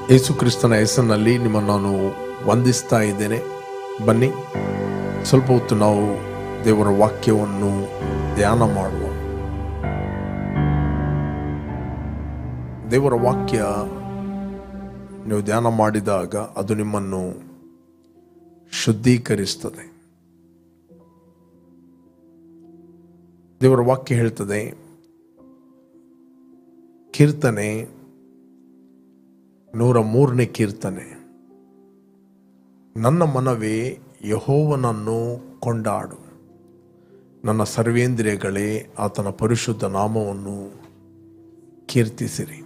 ಯೇಸು ಕ್ರಿಸ್ತನ ಹೆಸರಿನಲ್ಲಿ ನಿಮ್ಮನ್ನು ನಾನು ವಂದಿಸ್ತಾ ಇದ್ದೇನೆ ಬನ್ನಿ ಸ್ವಲ್ಪ ಹೊತ್ತು ನಾವು ದೇವರ ವಾಕ್ಯವನ್ನು ಧ್ಯಾನ ಮಾಡುವ ದೇವರ ವಾಕ್ಯ ನೀವು ಧ್ಯಾನ ಮಾಡಿದಾಗ ಅದು ನಿಮ್ಮನ್ನು ಶುದ್ಧೀಕರಿಸ್ತದೆ ದೇವರ ವಾಕ್ಯ ಹೇಳ್ತದೆ ಕೀರ್ತನೆ ನೂರ ಮೂರನೇ ಕೀರ್ತನೆ ನನ್ನ ಮನವೇ ಯಹೋವನನ್ನು ಕೊಂಡಾಡು ನನ್ನ ಸರ್ವೇಂದ್ರಿಯಗಳೇ ಆತನ ಪರಿಶುದ್ಧ ನಾಮವನ್ನು ಕೀರ್ತಿಸಿರಿ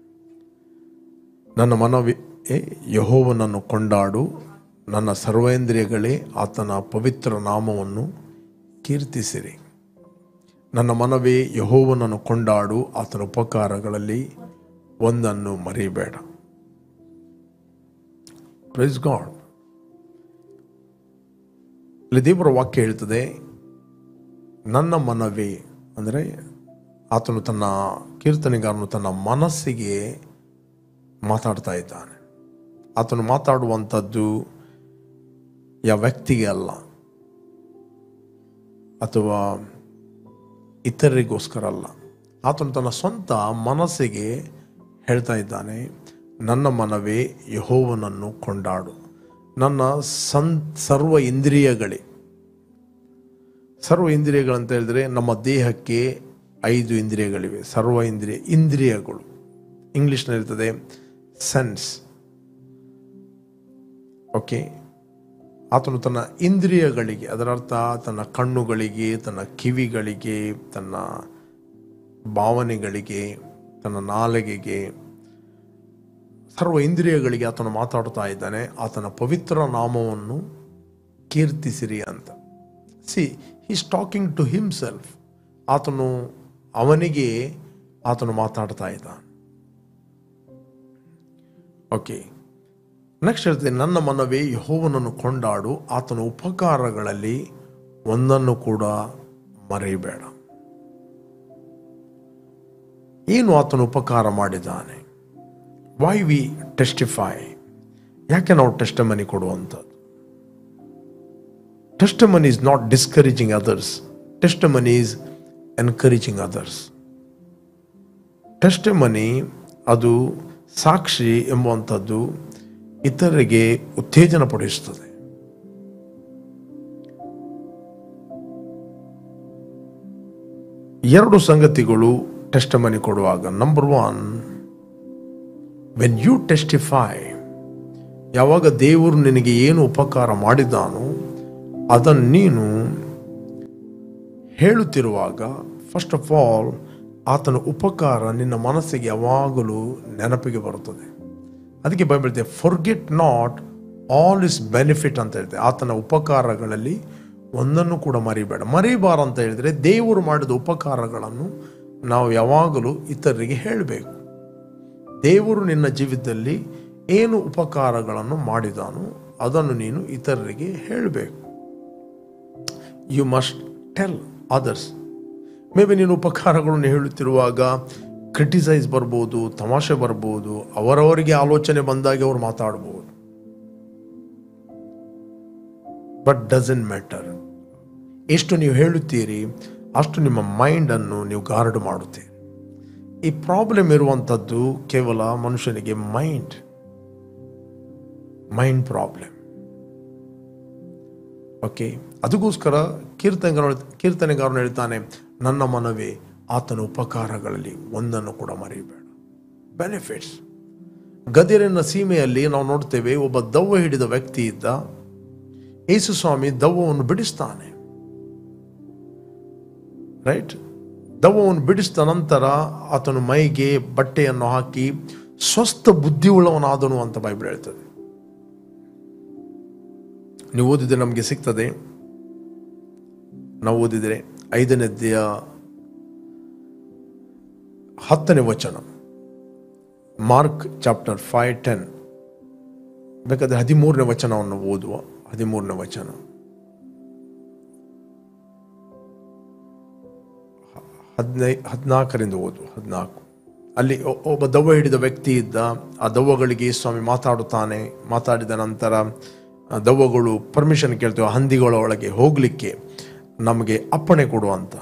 ನನ್ನ ಮನವೇ ಯಹೋವನನ್ನು ಕೊಂಡಾಡು ನನ್ನ ಸರ್ವೇಂದ್ರಿಯಗಳೇ ಆತನ ಪವಿತ್ರ ನಾಮವನ್ನು ಕೀರ್ತಿಸಿರಿ ನನ್ನ ಮನವೇ ಯಹೋವನನ್ನು ಕೊಂಡಾಡು ಆತನ ಉಪಕಾರಗಳಲ್ಲಿ ಒಂದನ್ನು ಮರಿಬೇಡ ಪ್ರೈಸ್ ಗಾಡ್ ಇಲ್ಲಿ ದೇವರ ವಾಕ್ಯ ಹೇಳ್ತದೆ ನನ್ನ ಮನವೇ ಅಂದರೆ ಆತನು ತನ್ನ ಕೀರ್ತನೆಗಾರನು ತನ್ನ ಮನಸ್ಸಿಗೆ ಮಾತಾಡ್ತಾ ಇದ್ದಾನೆ ಆತನು ಮಾತಾಡುವಂಥದ್ದು ಯಾವ ವ್ಯಕ್ತಿಗೆ ಅಲ್ಲ ಅಥವಾ ಇತರರಿಗೋಸ್ಕರ ಅಲ್ಲ ಆತನು ತನ್ನ ಸ್ವಂತ ಮನಸ್ಸಿಗೆ ಹೇಳ್ತಾ ಇದ್ದಾನೆ ನನ್ನ ಮನವೇ ಯಹೋವನನ್ನು ಕೊಂಡಾಡು ನನ್ನ ಸನ್ ಸರ್ವ ಇಂದ್ರಿಯಗಳೇ ಸರ್ವ ಇಂದ್ರಿಯಗಳಂತ ಹೇಳಿದ್ರೆ ನಮ್ಮ ದೇಹಕ್ಕೆ ಐದು ಇಂದ್ರಿಯಗಳಿವೆ ಸರ್ವ ಇಂದ್ರಿಯ ಇಂದ್ರಿಯಗಳು ಇಂಗ್ಲಿಷ್ನಲ್ಲಿ ಇರ್ತದೆ ಸೆನ್ಸ್ ಓಕೆ ಆತನು ತನ್ನ ಇಂದ್ರಿಯಗಳಿಗೆ ಅದರರ್ಥ ತನ್ನ ಕಣ್ಣುಗಳಿಗೆ ತನ್ನ ಕಿವಿಗಳಿಗೆ ತನ್ನ ಭಾವನೆಗಳಿಗೆ ತನ್ನ ನಾಲಿಗೆಗೆ ಸರ್ವ ಇಂದ್ರಿಯಗಳಿಗೆ ಆತನು ಮಾತಾಡ್ತಾ ಇದ್ದಾನೆ ಆತನ ಪವಿತ್ರ ನಾಮವನ್ನು ಕೀರ್ತಿಸಿರಿ ಅಂತ see is talking to himself ಆತನು ಅವನಿಗೆ ಆತನು ಮಾತಾಡ್ತಾ ಇದ್ದಾನೆ ಓಕೆ ನೆಕ್ಸ್ಟ್ ಹೇಳ್ತದೆ ನನ್ನ ಮನವೇ ಯಹೋವನನ್ನು ಕೊಂಡಾಡು ಆತನ ಉಪಕಾರಗಳಲ್ಲಿ ಒಂದನ್ನು ಕೂಡ ಮರೆಯಬೇಡ ಏನು ಆತನು ಉಪಕಾರ ಮಾಡಿದ್ದಾನೆ ವೈ ವಿ ಟೆಸ್ಟಿಫೈ ಯಾಕೆ ನಾವು ಟೆಸ್ಟಮನಿ ಕೊಡುವಂಥದ್ದು testimony is not discouraging others testimony is encouraging others testimony ಅದು ಸಾಕ್ಷಿ ಎಂಬುವಂಥದ್ದು ಇತರರಿಗೆ ಉತ್ತೇಜನ ಪಡಿಸುತ್ತದೆ ಎರಡು ಸಂಗತಿಗಳು ಟೆಸ್ಟಮನಿ ಕೊಡುವಾಗ number one when you testify ಯಾವಾಗ ದೇವರು ನಿನಗೆ ಏನು ಉಪಕಾರ ಮಾಡಿದ್ದಾನೋ ಅದನ್ನು ನೀನು ಹೇಳುತ್ತಿರುವಾಗ ಫಸ್ಟ್ ಆಫ್ ಆಲ್ ಆತನ ಉಪಕಾರ ನಿನ್ನ ಮನಸ್ಸಿಗೆ ಯಾವಾಗಲೂ ನೆನಪಿಗೆ ಬರುತ್ತದೆ ಅದಕ್ಕೆ ಬೈಬಲ್ತೆ forget not all his benefits ಅಂತ ಹೇಳ್ತೆ ಆತನ ಉಪಕಾರಗಳಲ್ಲಿ ಒಂದನ್ನು ಕೂಡ ಮರಿಬೇಡ ಮರಿಬಾರ ಅಂತ ಹೇಳಿದರೆ ದೇವರು ಮಾಡಿದ ಉಪಕಾರಗಳನ್ನು ನಾವು ಯಾವಾಗಲೂ ಇತರರಿಗೆ ಹೇಳಬೇಕು ದೇವರು ನಿನ್ನ ಜೀವಿತದಲ್ಲಿ ಏನು ಉಪಕಾರಗಳನ್ನು ಮಾಡಿದಾನೋ ಅದನ್ನು ನೀನು ಇತರರಿಗೆ ಹೇಳಬೇಕು you must tell others maybe ನೀನು ಉಪಕಾರಗಳನ್ನು ಹೇಳುತ್ತಿರುವಾಗ ಕ್ರಿಟಿಸೈಸ್ ಬರ್ಬೋದು ತಮಾಷೆ ಬರ್ಬೋದು ಅವರವರಿಗೆ ಆಲೋಚನೆ ಬಂದಾಗ ಅವರು ಮಾತಾಡ್ಬೋದು ಬಟ್ ಡಸನ್ ಮ್ಯಾಟರ್ ಎಷ್ಟು ನೀವು ಹೇಳುತ್ತೀರಿ ಅಷ್ಟು ನಿಮ್ಮ ಮೈಂಡನ್ನು ನೀವು ಗಾರ್ಡ್ ಮಾಡುತ್ತೀರಿ ಈ ಪ್ರಾಬ್ಲಮ್ ಇರುವಂಥದ್ದು ಕೇವಲ ಮನುಷ್ಯನಿಗೆ ಮೈಂಡ್ ಮೈಂಡ್ ಪ್ರಾಬ್ಲಮ್ ಓಕೆ ಅದಕ್ಕೋಸ್ಕರ ಕೀರ್ತನೆಗಾರ ಕೀರ್ತನೆಗಾರನು ಹೇಳ್ತಾನೆ ನನ್ನ ಮನವೇ ಆತನ ಉಪಕಾರಗಳಲ್ಲಿ ಒಂದನ್ನು ಕೂಡ ಮರೆಯಬೇಡ ಬೆನಿಫಿಟ್ಸ್ ಗದಿರಿನ ಸೀಮೆಯಲ್ಲಿ ನಾವು ನೋಡ್ತೇವೆ ಒಬ್ಬ ದವ್ವ ಹಿಡಿದ ವ್ಯಕ್ತಿ ಇದ್ದ ಯೇಸು ಸ್ವಾಮಿ ದವ್ವವನ್ನು ಬಿಡಿಸ್ತಾನೆ ರೈಟ್ ದವ್ವವನ್ನು ಬಿಡಿಸಿದ ನಂತರ ಆತನು ಮೈಗೆ ಬಟ್ಟೆಯನ್ನು ಹಾಕಿ ಸ್ವಸ್ಥ ಬುದ್ಧಿಯುಳ್ಳವನಾದನು ಅಂತ ಬೈಬಲ್ ಹೇಳ್ತದೆ ನೀವು ಓದಿದ್ರೆ ನಮಗೆ ಸಿಗ್ತದೆ ನಾವು ಓದಿದರೆ ಐದನೇ ಅಧ್ಯಾಯ ಹತ್ತನೇ ವಚನ ಮಾರ್ಕ್ ಚಾಪ್ಟರ್ ಫೈವ್ ಟೆನ್ ಬೇಕಾದ್ರೆ ಹದಿಮೂರನೇ ವಚನವನ್ನು ಓದುವ ಹದಿಮೂರನೇ ವಚನ ಹದಿನೈ ಹದಿನಾಲ್ಕರಿಂದ ಓದು ಹದಿನಾಲ್ಕು ಅಲ್ಲಿ ಒ- ಒಬ್ಬ ದವ್ವ ಹಿಡಿದ ವ್ಯಕ್ತಿ ಇದ್ದ ಆ ದವ್ವಗಳಿಗೆ ಸ್ವಾಮಿ ಮಾತಾಡುತ್ತಾನೆ ಮಾತಾಡಿದ ನಂತರ ಆ ದವ್ವಗಳು ಪರ್ಮಿಷನ್ ಕೇಳ್ತೇವೆ ಹಂದಿಗಳ ಒಳಗೆ ಹೋಗಲಿಕ್ಕೆ ನಮಗೆ ಅಪ್ಪಣೆ ಕೊಡುವಂತ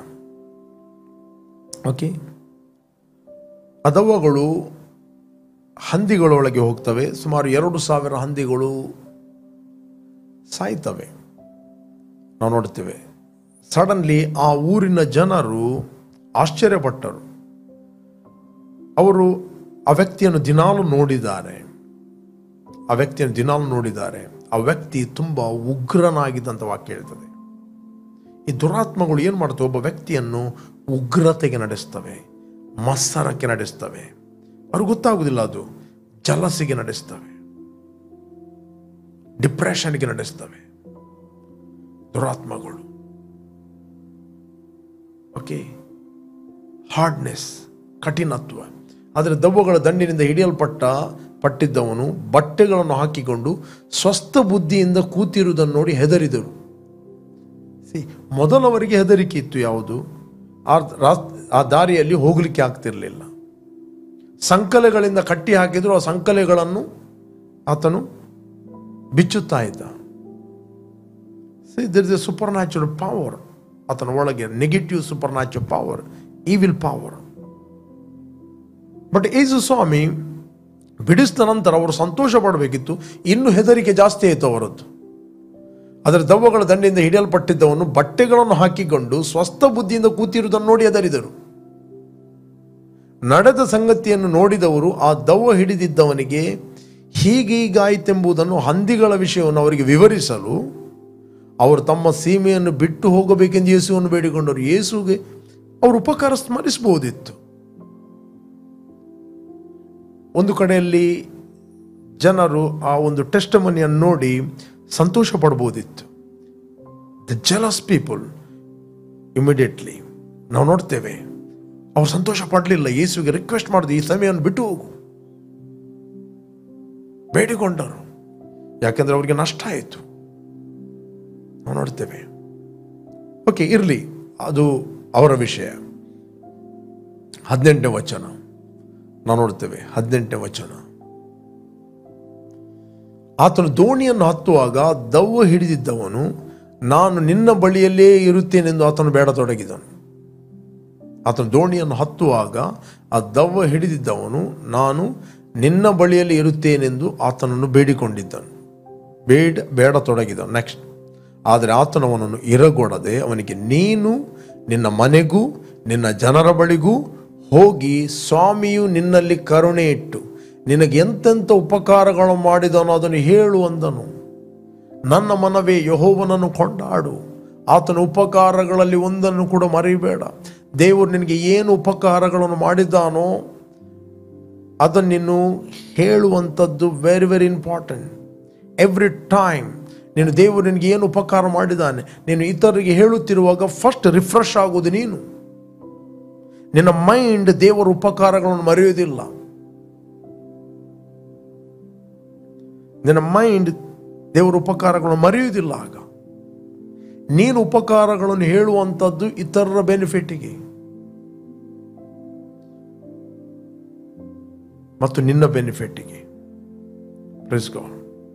ಓಕೆ ಆ ದವ್ವಗಳು ಹಂದಿಗಳೊಳಗೆ ಹೋಗ್ತವೆ ಸುಮಾರು ಎರಡು ಸಾವಿರ ಹಂದಿಗಳು ಸಾಯ್ತವೆ ನಾವು ನೋಡ್ತೇವೆ ಸಡನ್ಲಿ ಆ ಊರಿನ ಜನರು ಆಶ್ಚರ್ಯಪಟ್ಟರು ಅವರು ಆ ವ್ಯಕ್ತಿಯನ್ನು ದಿನಾಲು ನೋಡಿದ್ದಾರೆ ಆ ವ್ಯಕ್ತಿಯನ್ನು ದಿನಾಲು ನೋಡಿದ್ದಾರೆ ಆ ವ್ಯಕ್ತಿ ತುಂಬ ಉಗ್ರನಾಗಿದ್ದಂಥ ವಾಕ್ಯ ಹೇಳ್ತದೆ ಈ ದುರಾತ್ಮಗಳು ಏನು ಮಾಡ್ತವೆ ಒಬ್ಬ ವ್ಯಕ್ತಿಯನ್ನು ಉಗ್ರತೆಗೆ ನಡೆಸ್ತವೆ ಮತ್ಸರಕ್ಕೆ ನಡೆಸ್ತವೆ ಅವ್ರಿಗೆ ಗೊತ್ತಾಗುವುದಿಲ್ಲ ಅದು ಜಲಸಿಗೆ ನಡೆಸ್ತವೆ ಡಿಪ್ರೆಷನ್ಗೆ ನಡೆಸ್ತವೆ ದುರಾತ್ಮಗಳು ಓಕೆ ಹಾರ್ಡ್ನೆಸ್ ಕಠಿಣತ್ವ ಆದರೆ ದವ್ವಗಳ ದಂಡಿನಿಂದ ಹಿಡಿಯಲ್ಪಟ್ಟ ಪಟ್ಟಿದ್ದವನು ಬಟ್ಟೆಗಳನ್ನು ಹಾಕಿಕೊಂಡು ಸ್ವಸ್ಥ ಬುದ್ಧಿಯಿಂದ ಕೂತಿರುವುದನ್ನು ನೋಡಿ ಹೆದರಿದರು ಸಿ ಮೊದಲವರಿಗೆ ಹೆದರಿಕೆ ಇತ್ತು ಯಾವುದು ಆ ರಾಸ್- ಆ ದಾರಿಯಲ್ಲಿ ಹೋಗಲಿಕ್ಕೆ ಆಗ್ತಿರಲಿಲ್ಲ ಸಂಕಲೆಗಳಿಂದ ಕಟ್ಟಿ ಹಾಕಿದ್ರು ಆ ಸಂಕಲೆಗಳನ್ನು ಆತನು ಬಿಚ್ಚುತ್ತಾ ಇದ್ದ see there is a supernatural power ಆತನ ಒಳಗೆ negative supernatural power evil power but Yesu Swami ಬಿಡಿಸಿದ ನಂತರ ಅವರು ಸಂತೋಷ ಪಡಬೇಕಿತ್ತು ಇನ್ನು ಹೆದರಿಕೆ ಜಾಸ್ತಿ ಆಯಿತು ಅವರದ್ದು ಅದರ ದವ್ವಗಳ ದಂಡೆಯಿಂದ ಹಿಡಿಯಲ್ಪಟ್ಟಿದ್ದವನು ಬಟ್ಟೆಗಳನ್ನು ಹಾಕಿಕೊಂಡು ಸ್ವಸ್ಥ ಬುದ್ಧಿಯಿಂದ ಕೂತಿರುವುದನ್ನು ನೋಡಿ ಹೆದರಿದರು ನಡೆದ ಸಂಗತಿಯನ್ನು ನೋಡಿದವರು ಆ ದವ್ವ ಹಿಡಿದಿದ್ದವನಿಗೆ ಹೀಗೀಗಾಯಿತೆಂಬುದನ್ನು ಹಂದಿಗಳ ವಿಷಯವನ್ನು ಅವರಿಗೆ ವಿವರಿಸಲು ಅವರು ತಮ್ಮ ಸೀಮೆಯನ್ನು ಬಿಟ್ಟು ಹೋಗಬೇಕೆಂದು ಯೇಸುವನ್ನು ಬೇಡಿಕೊಂಡರು ಯೇಸುಗೆ ಅವರು ಉಪಕಾರ ಸ್ಮರಿಸಬಹುದಿತ್ತು ಒಂದು ಕಡೆಯಲ್ಲಿ ಜನರು ಆ ಒಂದು ಟೆಸ್ಟ್ ಮನಿಯನ್ನು ನೋಡಿ ಸಂತೋಷ ಪಡ್ಬೋದಿತ್ತು ದ ಜಲಸ್ ಪೀಪಲ್ ಇಮಿಡಿಯೇಟ್ಲಿ ನಾವು ನೋಡ್ತೇವೆ ಅವ್ರು ಸಂತೋಷ ಪಡಲಿಲ್ಲ ಯೇಸುವಿಗೆ ರಿಕ್ವೆಸ್ಟ್ ಮಾಡಿದ್ರು ಈ ಸಮಯವನ್ನು ಬಿಟ್ಟು ಹೋಗು ಬೇಡಿಕೊಂಡರು ಯಾಕೆಂದ್ರೆ ಅವರಿಗೆ ನಷ್ಟ ಆಯಿತು ನಾವು ನೋಡ್ತೇವೆ ಓಕೆ ಇರಲಿ ಅದು ಅವರ ವಿಷಯ ಹದಿನೆಂಟನೇ ವಚನ ನಾವು ನೋಡ್ತೇವೆ ಹದಿನೆಂಟನೇ ವಚನ ಆತನು ದೋಣಿಯನ್ನು ಹತ್ತುವಾಗ ದವ್ವ ಹಿಡಿದಿದ್ದವನು ನಾನು ನಿನ್ನ ಬಳಿಯಲ್ಲೇ ಇರುತ್ತೇನೆಂದು ಆತನು ಬೇಡತೊಡಗಿದನು ಆತನು ದೋಣಿಯನ್ನು ಹತ್ತುವಾಗ ಆ ದವ್ವ ಹಿಡಿದಿದ್ದವನು ನಾನು ನಿನ್ನ ಬಳಿಯಲ್ಲಿ ಇರುತ್ತೇನೆಂದು ಆತನನ್ನು ಬೇಡಿಕೊಂಡಿದ್ದನು ಬೇಡ ಬೇಡತೊಡಗಿದನು ನೆಕ್ಸ್ಟ್ ಆದರೆ ಆತನು ಅವನನ್ನು ಇರಗೊಡದೆ ಅವನಿಗೆ ನೀನು ನಿನ್ನ ಮನೆಗೂ ನಿನ್ನ ಜನರ ಬಳಿಗೂ ಹೋಗಿ ಸ್ವಾಮಿಯು ನಿನ್ನಲ್ಲಿ ಕರುಣೆ ಇಟ್ಟು ನಿನಗೆ ಎಂತೆಂಥ ಉಪಕಾರಗಳು ಮಾಡಿದನೋ ಅದನ್ನು ಹೇಳು ಅಂದನು ನನ್ನ ಮನವೇ ಯಹೋವನನ್ನು ಕೊಂಡಾಡು ಆತನ ಉಪಕಾರಗಳಲ್ಲಿ ಒಂದನ್ನು ಕೂಡ ಮರಿಬೇಡ ದೇವರು ನಿನಗೆ ಏನು ಉಪಕಾರಗಳನ್ನು ಮಾಡಿದ್ದಾನೋ ಅದನ್ನು ನೀನು ಹೇಳುವಂಥದ್ದು very very important every time ನೀನು ದೇವರು ನಿನಗೆ ಏನು ಉಪಕಾರ ಮಾಡಿದ್ದಾನೆ ನೀನು ಇತರರಿಗೆ ಹೇಳುತ್ತಿರುವಾಗ ಫಸ್ಟ್ ರಿಫ್ರೆಶ್ ಆಗುವುದು ನೀನು ನಿನ್ನ ಮೈಂಡ್ ದೇವರ ಉಪಕಾರಗಳನ್ನು ಮರೆಯುವುದಿಲ್ಲ ನಿನ್ನ ಮೈಂಡ್ ದೇವರ ಉಪಕಾರಗಳನ್ನು ಮರೆಯುವುದಿಲ್ಲ ಆಗ ನೀನು ಉಪಕಾರಗಳನ್ನು ಹೇಳುವಂಥದ್ದು ಇತರರ ಬೆನಿಫಿಟ್ಗೆ ಮತ್ತು ನಿನ್ನ ಬೆನಿಫಿಟ್ಗೆ God.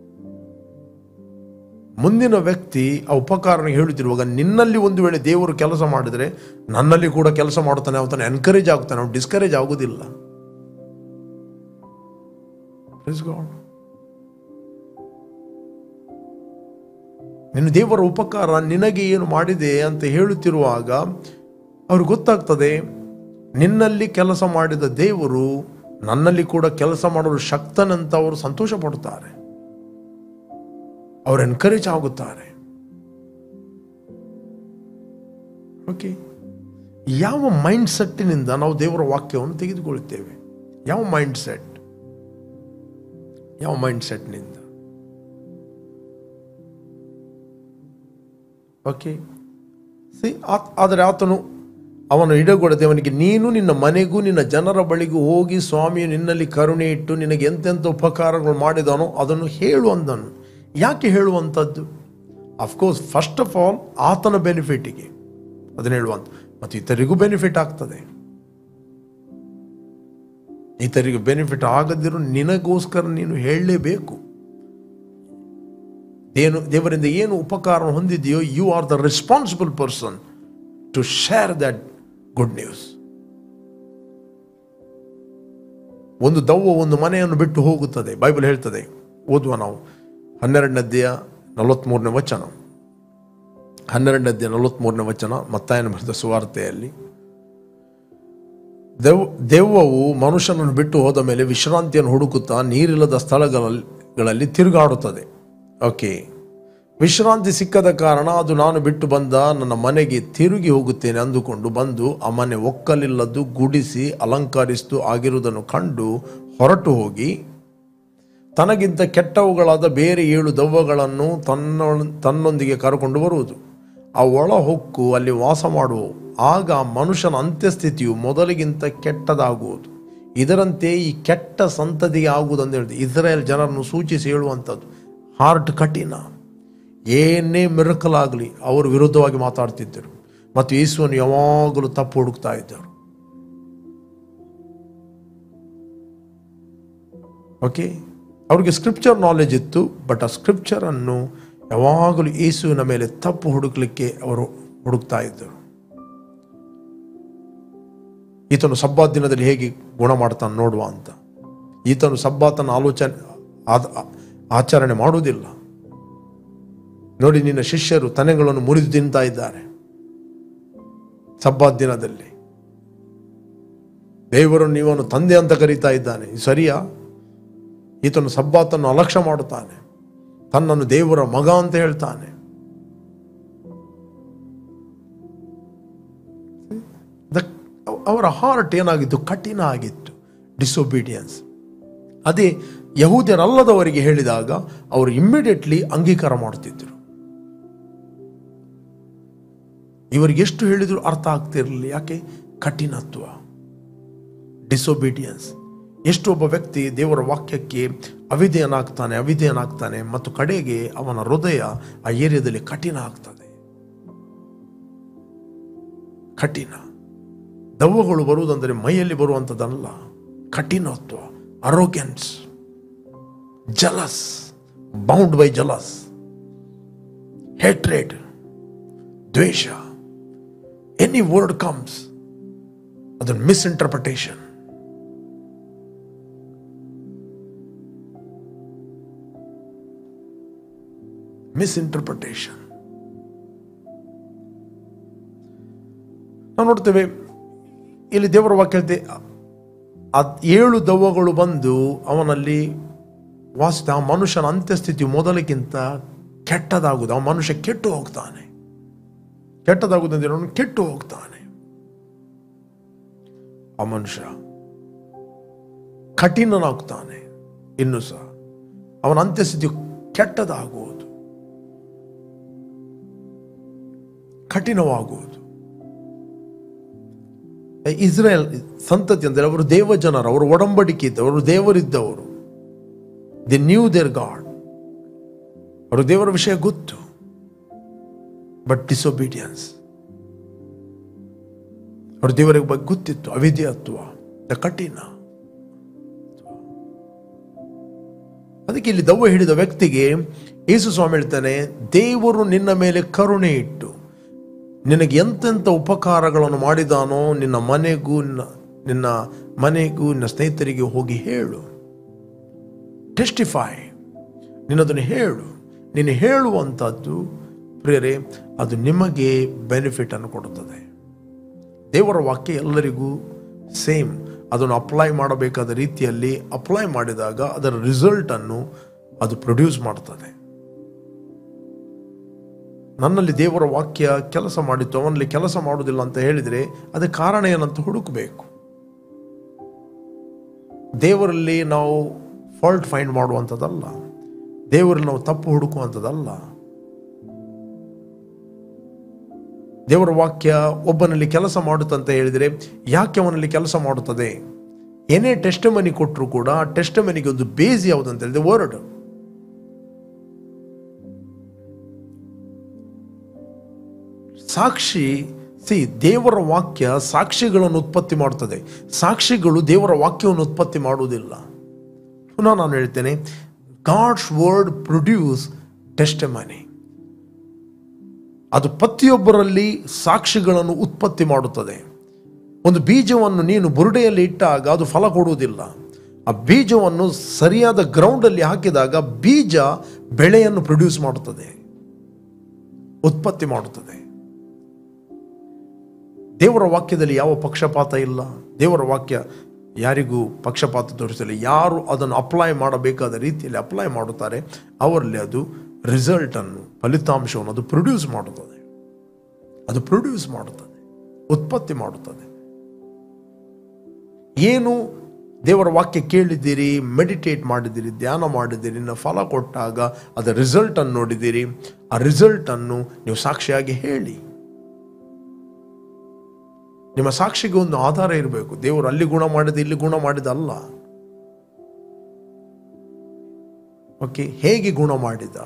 ಮುಂದಿನ ವ್ಯಕ್ತಿ ಆ ಉಪಕಾರನ ಹೇಳುತ್ತಿರುವಾಗ ನಿನ್ನಲ್ಲಿ ಒಂದು ವೇಳೆ ದೇವರು ಕೆಲಸ ಮಾಡಿದರೆ ನನ್ನಲ್ಲಿ ಕೂಡ ಕೆಲಸ ಮಾಡುತ್ತಾನೆ ಅವತನ ಎನ್ಕರೇಜ್ ಆಗುತ್ತಾನೆ ಅವನು ಡಿಸ್ಕರೇಜ್ ಆಗುವುದಿಲ್ಲ Praise God. ನಿನ್ನ ದೇವರ ಉಪಕಾರ ನಿನಗೆ ಏನು ಮಾಡಿದೆ ಅಂತ ಹೇಳುತ್ತಿರುವಾಗ ಅವ್ರಿಗೆ ಗೊತ್ತಾಗ್ತದೆ ನಿನ್ನಲ್ಲಿ ಕೆಲಸ ಮಾಡಿದ ದೇವರು ನನ್ನಲ್ಲಿ ಕೂಡ ಕೆಲಸ ಮಾಡಲು ಶಕ್ತನಂತ ಅವರು ಸಂತೋಷ ಪಡುತ್ತಾರೆ ಅವರು ಎನ್ಕರೇಜ್ ಆಗುತ್ತಾರೆ ಓಕೆ ಯಾವ ಮೈಂಡ್ ಸೆಟ್ಟಿನಿಂದ ನಾವು ದೇವರ ವಾಕ್ಯವನ್ನು ತೆಗೆದುಕೊಳ್ಳುತ್ತೇವೆ ಯಾವ ಮೈಂಡ್ ಸೆಟ್ ಯಾವ ಮೈಂಡ್ ಸೆಟ್ನಿಂದ ಓಕೆ ಸಿ ಆದರೆ ಆತನು ಅವನು ಇಡಗೊಡದೆ ಅವನಿಗೆ ನೀನು ನಿನ್ನ ಮನೆಗೂ ನಿನ್ನ ಜನರ ಬಳಿಗೂ ಹೋಗಿ ಸ್ವಾಮಿಯು ನಿನ್ನಲ್ಲಿ ಕರುಣೆ ಇಟ್ಟು ನಿನಗೆ ಎಂತೆಂಥ ಉಪಕಾರಗಳು ಮಾಡಿದಾನೋ ಅದನ್ನು ಹೇಳು ಅಂದನು ಯಾಕೆ ಹೇಳುವಂಥದ್ದು ಅಫ್ಕೋರ್ಸ್ ಫಸ್ಟ್ ಆಫ್ ಆಲ್ ಆತನ ಬೆನಿಫಿಟಿಗೆ ಅದನ್ನು ಹೇಳುವಂಥ ಮತ್ತು ಇತರಿಗೂ ಬೆನಿಫಿಟ್ ಆಗ್ತದೆ ಇತರಿಗೆ ಬೆನಿಫಿಟ್ ಆಗದಿರೋ ನಿನಗೋಸ್ಕರ ನೀನು ಹೇಳಲೇಬೇಕು ಏನು ದೇವರಿಂದ ಏನು ಉಪಕಾರ ಹೊಂದಿದೆಯೋ you are the responsible person to share that good news ಒಂದು ದವ್ವ ಒಂದು ಮನೆಯನ್ನು ಬಿಟ್ಟು ಹೋಗುತ್ತದೆ ಬೈಬಲ್ ಹೇಳ್ತದೆ ಓದುವ ನಾವು ಹನ್ನೆರಡನೇ ಅಧ್ಯಾಯ ನಲವತ್ತ್ಮೂರನೇ ವಚನ ಹನ್ನೆರಡನೇ ಅಧ್ಯಾಯ ನಲವತ್ತ್ಮೂರನೇ ವಚನ ಮತ್ತಾಯನ ಬರೆದ ಸುವಾರ್ತೆಯಲ್ಲಿ ದೆವ್ ದೆವ್ವವು ಮನುಷ್ಯನನ್ನು ಬಿಟ್ಟು ಹೋದ ಮೇಲೆ ವಿಶ್ರಾಂತಿಯನ್ನು ಹುಡುಕುತ್ತಾ ನೀರಿಲ್ಲದ ಸ್ಥಳಗಳಲ್ಲಿ ತಿರುಗಾಡುತ್ತದೆ ಓಕೆ ವಿಶ್ರಾಂತಿ ಸಿಕ್ಕದ ಕಾರಣ ಅದು ನಾನು ಬಿಟ್ಟು ಬಂದ ನನ್ನ ಮನೆಗೆ ತಿರುಗಿ ಹೋಗುತ್ತೇನೆ ಅಂದುಕೊಂಡು ಬಂದು ಆ ಮನೆ ಒಕ್ಕಲಿಲ್ಲದ್ದು ಗುಡಿಸಿ ಅಲಂಕರಿಸಿತು ಆಗಿರುವುದನ್ನು ಕಂಡು ಹೊರಟು ಹೋಗಿ ತನಗಿಂತ ಕೆಟ್ಟವುಗಳಾದ ಬೇರೆ ಏಳು ದವ್ವಗಳನ್ನು ತನ್ನ ತನ್ನೊಂದಿಗೆ ಕರಕೊಂಡು ಬರುವುದು ಆ ಒಳ ಹೊಕ್ಕು ಅಲ್ಲಿ ವಾಸ ಮಾಡುವವು ಆಗ ಆ ಮನುಷ್ಯನ ಅಂತ್ಯಸ್ಥಿತಿಯು ಮೊದಲಿಗಿಂತ ಕೆಟ್ಟದಾಗುವುದು ಇದರಂತೆ ಈ ಕೆಟ್ಟ ಸಂತತಿಗೆ ಆಗುವುದು ಅಂತ ಹೇಳಿದೆ ಇಸ್ರಾಯೇಲ್ ಜನರನ್ನು ಸೂಚಿಸಿ ಹೇಳುವಂಥದ್ದು ಹಾರ್ಟ್ ಕಠಿಣ ಏನೇ ಮಿರಕಲ್ ಆಗಲಿ ಅವರು ವಿರುದ್ಧವಾಗಿ ಮಾತಾಡ್ತಿದ್ದರು ಮತ್ತು ಯೇಸುವನ್ನು ಯಾವಾಗಲೂ ತಪ್ಪು ಹುಡುಕ್ತಾ ಇದ್ದರು ಓಕೆ ಅವ್ರಿಗೆ ಸ್ಕ್ರಿಪ್ಚರ್ ನಾಲೆಜ್ ಇತ್ತು ಬಟ್ ಆ ಸ್ಕ್ರಿಪ್ಚರನ್ನು ಯಾವಾಗಲೂ ಯೇಸುವಿನ ಮೇಲೆ ತಪ್ಪು ಹುಡುಕ್ಲಿಕ್ಕೆ ಅವರು ಹುಡುಕ್ತಾ ಇದ್ದರು ಈತನು ಸಬ್ಬಾತ್ ದಿನದಲ್ಲಿ ಹೇಗೆ ಗುಣ ಮಾಡ್ತಾನೆ ನೋಡುವ ಅಂತ ಈತನು ಸಬ್ಬಾತನ ಆಲೋಚನೆ ಆದ ಆಚರಣೆ ಮಾಡುವುದಿಲ್ಲ ನೋಡಿ ನಿನ್ನ ಶಿಷ್ಯರು ತನೆಗಳನ್ನು ಮುರಿದು ತಿಂತಾ ಇದ್ದಾರೆ ಸಬ್ಬಾತ್ ದಿನದಲ್ಲಿ ದೇವರು ನೀವನು ತಂದೆ ಅಂತ ಕರೀತಾ ಇದ್ದಾನೆ ಇದು ಸರಿಯಾ ಈತನು ಸಬ್ಬಾತನ್ನು ಅಲಕ್ಷ್ಯ ಮಾಡುತ್ತಾನೆ ತನ್ನನ್ನು ದೇವರ ಮಗ ಅಂತ ಹೇಳ್ತಾನೆ ದ- ಅವರ ಹಾರ್ಟ್ ಏನಾಗಿತ್ತು ಕಠಿಣ ಆಗಿತ್ತು ಡಿಸೊಬೀಡಿಯನ್ಸ್ ಅದೇ ಯಹೂದ್ಯರಲ್ಲದವರಿಗೆ ಹೇಳಿದಾಗ ಅವರು ಇಮ್ಮಿಡಿಯೇಟ್ಲಿ ಅಂಗೀಕಾರ ಮಾಡುತ್ತಿದ್ದರು ಇವರಿಗೆ ಎಷ್ಟು ಹೇಳಿದ್ರು ಅರ್ಥ ಆಗ್ತಿರಲಿಲ್ಲ ಯಾಕೆ ಕಠಿಣತ್ವ ಡಿಸೊಬೀಡಿಯನ್ಸ್ ಎಷ್ಟು ಒಬ್ಬ ವ್ಯಕ್ತಿ ದೇವರ ವಾಕ್ಯಕ್ಕೆ ಅವಿಧೇಯನಾಗ್ತಾನೆ ಅವಿಧೇಯನಾಗ್ತಾನೆ ಮತ್ತು ಕಡೆಗೆ ಅವನ ಹೃದಯ ಆ ಏರಿಯಾದಲ್ಲಿ ಕಠಿಣ ಆಗ್ತದೆ ಕಠಿಣ ದವ್ವಗಳು ಬರುವುದಂದರೆ ಮೈಯಲ್ಲಿ ಬರುವಂಥದ್ದಲ್ಲ ಕಠಿಣತ್ವ arrogance jealous bound by jealous hatred ದ್ವೇಷ ಎನಿ ವರ್ಡ್ ಕಮ್ಸ್ ಅದನ್ನು ಮಿಸ್ಇಂಟರ್ಪ್ರಿಟೇಷನ್ ಮಿಸ್ಇಂಟರ್ಪ್ರಿಟೇಷನ್ ನಾವು ನೋಡ್ತೇವೆ ಇಲ್ಲಿ ದೇವರ ವಾಕ್ಯ ಹೇಳ್ತೆ ಆ ಏಳು ದವ್ವಗಳು ಬಂದು ಅವನಲ್ಲಿ ವಾಸಿತ ಆ ಮನುಷ್ಯನ ಅಂತ್ಯಸ್ಥಿತಿ ಮೊದಲಿಗಿಂತ ಕೆಟ್ಟದಾಗುವುದು ಆ ಮನುಷ್ಯ ಕೆಟ್ಟು ಹೋಗ್ತಾನೆ ಕೆಟ್ಟದಾಗುವುದಂದ್ರೆ ಅವನು ಕೆಟ್ಟು ಹೋಗ್ತಾನೆ ಆ ಮನುಷ್ಯ ಕಠಿಣನಾಗ್ತಾನೆ ಇನ್ನು ಸಹ ಅವನ ಅಂತ್ಯಸ್ಥಿತಿ ಕೆಟ್ಟದಾಗುವುದು ಕಠಿಣವಾಗುವುದು ಇಸ್ರೇಲ್ ಸಂತತಿ ಅಂದರೆ ಅವರು ದೇವಜನರು ಅವರು ಒಡಂಬಡಿಕೆ ಇದ್ದವರು ಅವರು ದೇವರಿದ್ದವರು ದಿ ನ್ಯೂ ದೇರ್ ಗಾಡ್ ಅವರು ದೇವರ ವಿಷಯ ಗೊತ್ತು ಬಟ್ ಡಿಸೊಬೀಡಿಯನ್ಸ್ ಅವ್ರ ದೇವರಿಗೆ ಬಗ್ಗೆ ಗೊತ್ತಿತ್ತು ಅವಿದ್ಯತ್ವ ದ ಕಠಿಣ ಅದಕ್ಕೆ ಇಲ್ಲಿ ದವ್ವ ಹಿಡಿದ ವ್ಯಕ್ತಿಗೆ ಯೇಸು ಸ್ವಾಮಿ ಹೇಳ್ತಾನೆ ದೇವರು ನಿನ್ನ ಮೇಲೆ ಕರುಣೆ ಇಟ್ಟು ನಿನಗೆ ಎಂತೆಂಥ ಉಪಕಾರಗಳನ್ನು ಮಾಡಿದಾನೋ ನಿನ್ನ ಮನೆಗೂ ನಿನ್ನ ನಿನ್ನ ಮನೆಗೂ ನಿನ್ನ ಸ್ನೇಹಿತರಿಗೆ ಹೋಗಿ ಹೇಳು ಟೆಸ್ಟಿಫೈ ನಿನ್ನದನ್ನು ಹೇಳು ನೀನು ಹೇಳುವಂಥದ್ದು ಪ್ರಿಯರೇ ಅದು ನಿಮಗೆ ಬೆನಿಫಿಟ್ ಅನ್ನು ಕೊಡುತ್ತದೆ ದೇವರ ವಾಕ್ಯ ಎಲ್ಲರಿಗೂ ಸೇಮ್ ಅದನ್ನು ಅಪ್ಲೈ ಮಾಡಬೇಕಾದ ರೀತಿಯಲ್ಲಿ ಅಪ್ಲೈ ಮಾಡಿದಾಗ ಅದರ ರಿಸಲ್ಟನ್ನು ಅದು ಪ್ರೊಡ್ಯೂಸ್ ಮಾಡ್ತದೆ ನನ್ನಲ್ಲಿ ದೇವರ ವಾಕ್ಯ ಕೆಲಸ ಮಾಡಿತ್ತು ಅವನಲ್ಲಿ ಕೆಲಸ ಮಾಡುವುದಿಲ್ಲ ಅಂತ ಹೇಳಿದರೆ ಅದಕ್ಕೆ ಕಾರಣ ಏನಂತ ಹುಡುಕಬೇಕು ದೇವರಲ್ಲಿ ನಾವು ಫಾಲ್ಟ್ ಫೈಂಡ್ ಮಾಡುವಂಥದ್ದಲ್ಲ ದೇವರಲ್ಲಿ ನಾವು ತಪ್ಪು ಹುಡುಕುವಂಥದ್ದಲ್ಲ ದೇವರ ವಾಕ್ಯ ಒಬ್ಬನಲ್ಲಿ ಕೆಲಸ ಮಾಡುತ್ತಂತ ಹೇಳಿದರೆ ಯಾಕೆ ಅವನಲ್ಲಿ ಕೆಲಸ ಮಾಡುತ್ತದೆ ಏನೇ ಟೆಸ್ಟ್ ಮನಿ ಕೊಟ್ಟರು ಕೂಡ ಆ ಟೆಸ್ಟ್ ಮನಿಗೆ ಒಂದು ಬೇಸ್ ಯಾವುದು ಅಂತ ಹೇಳಿದ್ರೆ ವರ್ಡ್ ಸಾಕ್ಷಿ ಸಿ ದೇವರ ವಾಕ್ಯ ಸಾಕ್ಷಿಗಳನ್ನು ಉತ್ಪತ್ತಿ ಮಾಡುತ್ತದೆ ಸಾಕ್ಷಿಗಳು ದೇವರ ವಾಕ್ಯವನ್ನು ಉತ್ಪತ್ತಿ ಮಾಡುವುದಿಲ್ಲ ಪುನಃ ನಾನು ಹೇಳ್ತೇನೆ ಗಾಡ್ಸ್ ವರ್ಡ್ ಪ್ರೊಡ್ಯೂಸ್ ಟೆಸ್ಟಮನಿ ಅದು ಪ್ರತಿಯೊಬ್ಬರಲ್ಲಿ ಸಾಕ್ಷಿಗಳನ್ನು ಉತ್ಪತ್ತಿ ಮಾಡುತ್ತದೆ ಒಂದು ಬೀಜವನ್ನು ನೀನು ಬುರುಡೆಯಲ್ಲಿ ಇಟ್ಟಾಗ ಅದು ಫಲ ಕೊಡುವುದಿಲ್ಲ ಆ ಬೀಜವನ್ನು ಸರಿಯಾದ ಗ್ರೌಂಡಲ್ಲಿ ಹಾಕಿದಾಗ ಬೀಜ ಬೆಳೆಯನ್ನು ಪ್ರೊಡ್ಯೂಸ್ ಮಾಡುತ್ತದೆ ಉತ್ಪತ್ತಿ ಮಾಡುತ್ತದೆ ದೇವರ ವಾಕ್ಯದಲ್ಲಿ ಯಾವ ಪಕ್ಷಪಾತ ಇಲ್ಲ ದೇವರ ವಾಕ್ಯ ಯಾರಿಗೂ ಪಕ್ಷಪಾತ ತೋರಿಸಲ್ಲ ಯಾರು ಅದನ್ನು ಅಪ್ಲೈ ಮಾಡಬೇಕಾದ ರೀತಿಯಲ್ಲಿ ಅಪ್ಲೈ ಮಾಡುತ್ತಾರೆ ಅವರಲ್ಲಿ ಅದು ರಿಸಲ್ಟನ್ನು ಫಲಿತಾಂಶವನ್ನು ಅದು ಪ್ರೊಡ್ಯೂಸ್ ಮಾಡುತ್ತದೆ ಅದು ಪ್ರೊಡ್ಯೂಸ್ ಮಾಡುತ್ತದೆ ಉತ್ಪತ್ತಿ ಮಾಡುತ್ತದೆ ಏನು ದೇವರ ವಾಕ್ಯ ಕೇಳಿದ್ದೀರಿ ಮೆಡಿಟೇಟ್ ಮಾಡಿದ್ದೀರಿ ಧ್ಯಾನ ಮಾಡಿದ್ದೀರಿ ಇನ್ನು ಫಲ ಕೊಟ್ಟಾಗ ಅದರ ರಿಸಲ್ಟ್ ಅನ್ನು ನೋಡಿದ್ದೀರಿ ಆ ರಿಸಲ್ಟ್ ಅನ್ನು ನೀವು ಸಾಕ್ಷಿಯಾಗಿ ಹೇಳಿ ನಿಮ್ಮ ಸಾಕ್ಷಿಗೆ ಒಂದು ಆಧಾರ ಇರಬೇಕು ದೇವರು ಅಲ್ಲಿ ಗುಣ ಮಾಡಿದ ಇಲ್ಲಿ ಗುಣ ಮಾಡಿದ ಅಲ್ಲ ಓಕೆ ಹೇಗೆ ಗುಣ ಮಾಡಿದ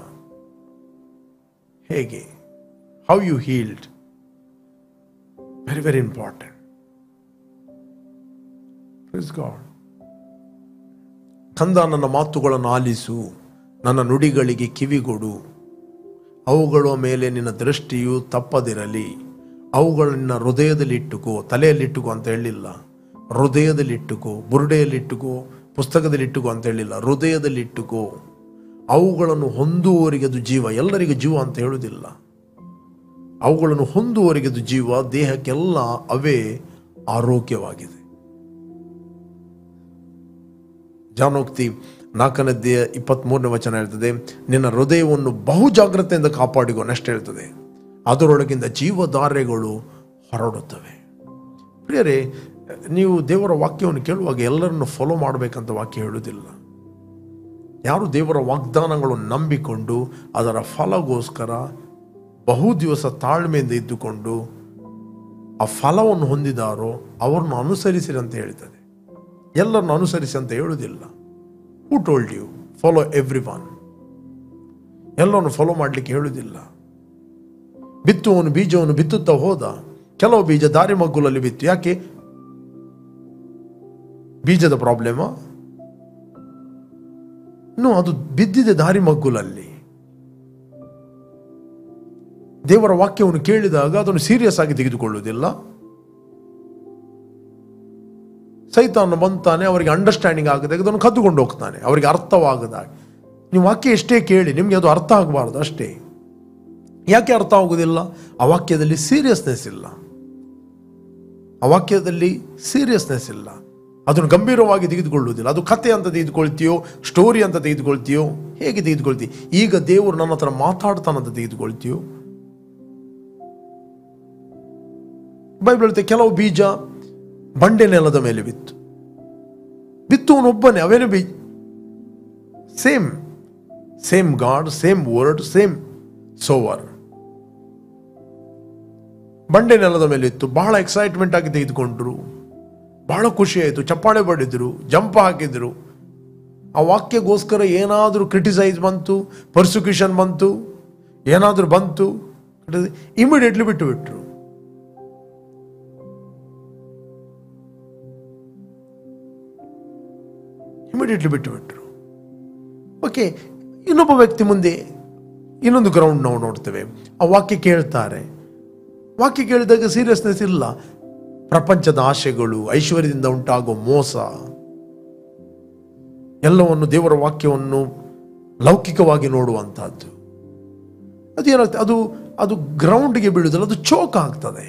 ಹೇಗೆ how you healed very very important God ಕಂದ ನನ್ನ ಮಾತುಗಳನ್ನು ಆಲಿಸು ನನ್ನ ನುಡಿಗಳಿಗೆ ಕಿವಿಗೊಡು ಅವುಗಳ ಮೇಲೆ ನಿನ್ನ ದೃಷ್ಟಿಯು ತಪ್ಪದಿರಲಿ ಅವುಗಳನ್ನ ಹೃದಯದಲ್ಲಿಟ್ಟುಕೋ ತಲೆಯಲ್ಲಿಟ್ಟುಕೋ ಅಂತ ಹೇಳಿಲ್ಲ ಹೃದಯದಲ್ಲಿಟ್ಟುಕೋ ಬುರುಡೆಯಲ್ಲಿಟ್ಟುಕೋ ಪುಸ್ತಕದಲ್ಲಿಟ್ಟುಕೋ ಅಂತ ಹೇಳಿಲ್ಲ ಹೃದಯದಲ್ಲಿಟ್ಟುಕೋ ಅವುಗಳನ್ನು ಹೊಂದುವವರಿಗೆ ಅದು ಜೀವ ಎಲ್ಲರಿಗೂ ಜೀವ ಅಂತ ಹೇಳುವುದಿಲ್ಲ ಅವುಗಳನ್ನು ಹೊಂದುವವರಿಗೆ ಅದು ಜೀವ ದೇಹಕ್ಕೆಲ್ಲ ಅವೇ ಆರೋಗ್ಯವಾಗಿದೆ ಜಾನೋಕ್ತಿ ನಾಲ್ಕನೇದ್ದೇ ಇಪ್ಪತ್ತ್ಮೂರನೇ ವಚನ ಹೇಳ್ತದೆ ನಿನ್ನ ಹೃದಯವನ್ನು ಬಹು ಜಾಗ್ರತೆಯಿಂದ ಕಾಪಾಡಿಕೊ ನೆಕ್ಸ್ಟ್ ಹೇಳ್ತದೆ ಅದರೊಳಗಿಂದ ಜೀವಧಾರೆಗಳು ಹೊರಡುತ್ತವೆ ಪ್ರಿಯರೇ ನೀವು ದೇವರ ವಾಕ್ಯವನ್ನು ಕೇಳುವಾಗ ಎಲ್ಲರನ್ನು ಫಾಲೋ ಮಾಡಬೇಕಂತ ವಾಕ್ಯ ಹೇಳುವುದಿಲ್ಲ ಯಾರು ದೇವರ ವಾಗ್ದಾನಗಳು ನಂಬಿಕೊಂಡು ಅದರ ಫಲಗೋಸ್ಕರ ಬಹು ದಿವಸ ತಾಳ್ಮೆಯಿಂದ ಇದ್ದುಕೊಂಡು ಆ ಫಲವನ್ನು ಹೊಂದಿದಾರೋ ಅವ್ರನ್ನ ಅನುಸರಿಸಿರಿ ಅಂತ ಹೇಳ್ತದೆ ಎಲ್ಲರನ್ನು ಅನುಸರಿಸಿ ಅಂತ ಹೇಳುವುದಿಲ್ಲ who told you follow everyone ಎಲ್ಲವನ್ನು ಫಾಲೋ ಮಾಡಲಿಕ್ಕೆ ಹೇಳುವುದಿಲ್ಲ ಬಿತ್ತುವನು ಬೀಜವನ್ನು ಬಿತ್ತುತ್ತಾ ಹೋದ ಕೆಲವು ಬೀಜ ದಾರಿ ಮಗ್ಗುಲಲ್ಲಿ ಬಿತ್ತು ಯಾಕೆ ಬೀಜದ ಪ್ರಾಬ್ಲಮ್ ಇನ್ನು ಅದು ಬಿದ್ದಿದೆ ದಾರಿ ಮಗ್ಗುಲಲ್ಲಿ ದೇವರ ವಾಕ್ಯವನ್ನು ಕೇಳಿದಾಗ ಅದನ್ನು ಸೀರಿಯಸ್ ಆಗಿ ತೆಗೆದುಕೊಳ್ಳುವುದಿಲ್ಲ ಸೈತಾನ ಬಂತಾನೆ ಅವರಿಗೆ ಅಂಡರ್ಸ್ಟ್ಯಾಂಡಿಂಗ್ ಆಗದೆ ಅದನ್ನು ಕದ್ದುಕೊಂಡು ಹೋಗ್ತಾನೆ ಅವರಿಗೆ ಅರ್ಥವಾಗದಾಗ ನೀವು ವಾಕ್ಯ ಎಷ್ಟೇ ಕೇಳಿ ನಿಮಗೆ ಅದು ಅರ್ಥ ಆಗಬಾರ್ದು ಅಷ್ಟೇ ಯಾಕೆ ಅರ್ಥ ಆಗುವುದಿಲ್ಲ ಆ ವಾಕ್ಯದಲ್ಲಿ ಸೀರಿಯಸ್ನೆಸ್ ಇಲ್ಲ ಆ ವಾಕ್ಯದಲ್ಲಿ ಸೀರಿಯಸ್ನೆಸ್ ಇಲ್ಲ ಅದನ್ನು ಗಂಭೀರವಾಗಿ ತೆಗೆದುಕೊಳ್ಳುವುದಿಲ್ಲ ಅದು ಕತೆ ಅಂತ ತೆಗೆದುಕೊಳ್ತೀಯೋ ಸ್ಟೋರಿ ಅಂತ ತೆಗೆದುಕೊಳ್ತೀಯೋ ಹೇಗೆ ತೆಗೆದುಕೊಳ್ತೀವಿ ಈಗ ದೇವರು ನನ್ನ ಹತ್ರ ಮಾತಾಡ್ತಾನಂತ ತೆಗೆದುಕೊಳ್ತೀಯೋ ಬೈಬಲ್ ಹೇಳುತ್ತೆ ಕೆಲವು ಬೀಜ ಬಂಡೆ ನೆಲದ ಮೇಲೆ ಬಿತ್ತು ಬಿತ್ತುವನೊಬ್ಬನೇ ಅವೇನು ಬೀಜ same same God same word same sower ಬಂಡೆ ನೆಲದ ಮೇಲೆ ಇತ್ತು ಬಹಳ ಎಕ್ಸೈಟ್ಮೆಂಟ್ ಆಗಿ ತೆಗೆದುಕೊಂಡ್ರು ಬಹಳ ಖುಷಿ ಆಯಿತು ಚಪ್ಪಾಳೆ ಬಡಿದ್ರು ಜಂಪ್ ಹಾಕಿದ್ರು ಆ ವಾಕ್ಯಗೋಸ್ಕರ ಏನಾದರೂ ಕ್ರಿಟಿಸೈಸ್ ಬಂತು ಪರ್ಸಿಕ್ಯೂಷನ್ ಬಂತು ಏನಾದರೂ ಬಂತು ಇಮಿಡಿಯೇಟ್ಲಿ ಬಿಟ್ಟು ಬಿಟ್ರು ಇಮಿಡಿಯೇಟ್ಲಿ ಬಿಟ್ಟು ಬಿಟ್ರು ಓಕೆ ಇನ್ನೊಬ್ಬ ವ್ಯಕ್ತಿ ಮುಂದೆ ಇನ್ನೊಂದು ಗ್ರೌಂಡ್ ನಾವು ನೋಡ್ತೇವೆ ಆ ವಾಕ್ಯ ಕೇಳ್ತಾರೆ ವಾಕ್ಯ ಕೇಳಿದಾಗ ಸೀರಿಯಸ್ನೆಸ್ ಇಲ್ಲ ಪ್ರಪಂಚದ ಆಶೆಗಳು ಐಶ್ವರ್ಯದಿಂದ ಉಂಟಾಗೋ ಮೋಸ ಎಲ್ಲವನ್ನು ದೇವರ ವಾಕ್ಯವನ್ನು ಲೌಕಿಕವಾಗಿ ನೋಡುವಂತಹದ್ದು ಅದೇನಾಗ್ತದೆ ಅದು ಅದು ಗ್ರೌಂಡ್ಗೆ ಬೀಳುವುದಿಲ್ಲ ಅದು ಚೋಕ್ ಆಗ್ತದೆ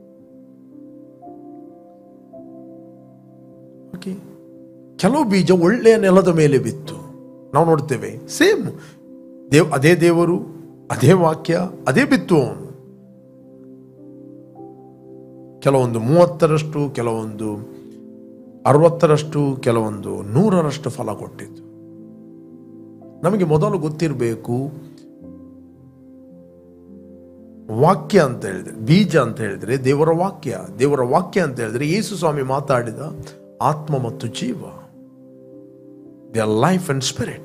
ಓಕೆ ಕೆಲವು ಬೀಜ ಒಳ್ಳೆಯ ನೆಲದ ಮೇಲೆ ಬಿತ್ತು ನಾವು ನೋಡ್ತೇವೆ ಸೇಮ್ ದೇವ್ ಅದೇ ದೇವರು ಅದೇ ವಾಕ್ಯ ಅದೇ ಬಿತ್ತು ಅವನು ಕೆಲವೊಂದು ಮೂವತ್ತರಷ್ಟು ಕೆಲವೊಂದು ಅರವತ್ತರಷ್ಟು ಕೆಲವೊಂದು ನೂರರಷ್ಟು ಫಲ ಕೊಟ್ಟಿತ್ತು ನಮಗೆ ಮೊದಲು ಗೊತ್ತಿರಬೇಕು ವಾಕ್ಯ ಅಂತ ಹೇಳಿದ್ರೆ ಬೀಜ ಅಂತ ಹೇಳಿದ್ರೆ ದೇವರ ವಾಕ್ಯ ದೇವರ ವಾಕ್ಯ ಅಂತ ಹೇಳಿದ್ರೆ ಯೇಸು ಸ್ವಾಮಿ ಮಾತಾಡಿದ ಆತ್ಮ ಮತ್ತು ಜೀವ ದ ಲೈಫ್ ಅಂಡ್ ಸ್ಪಿರಿಟ್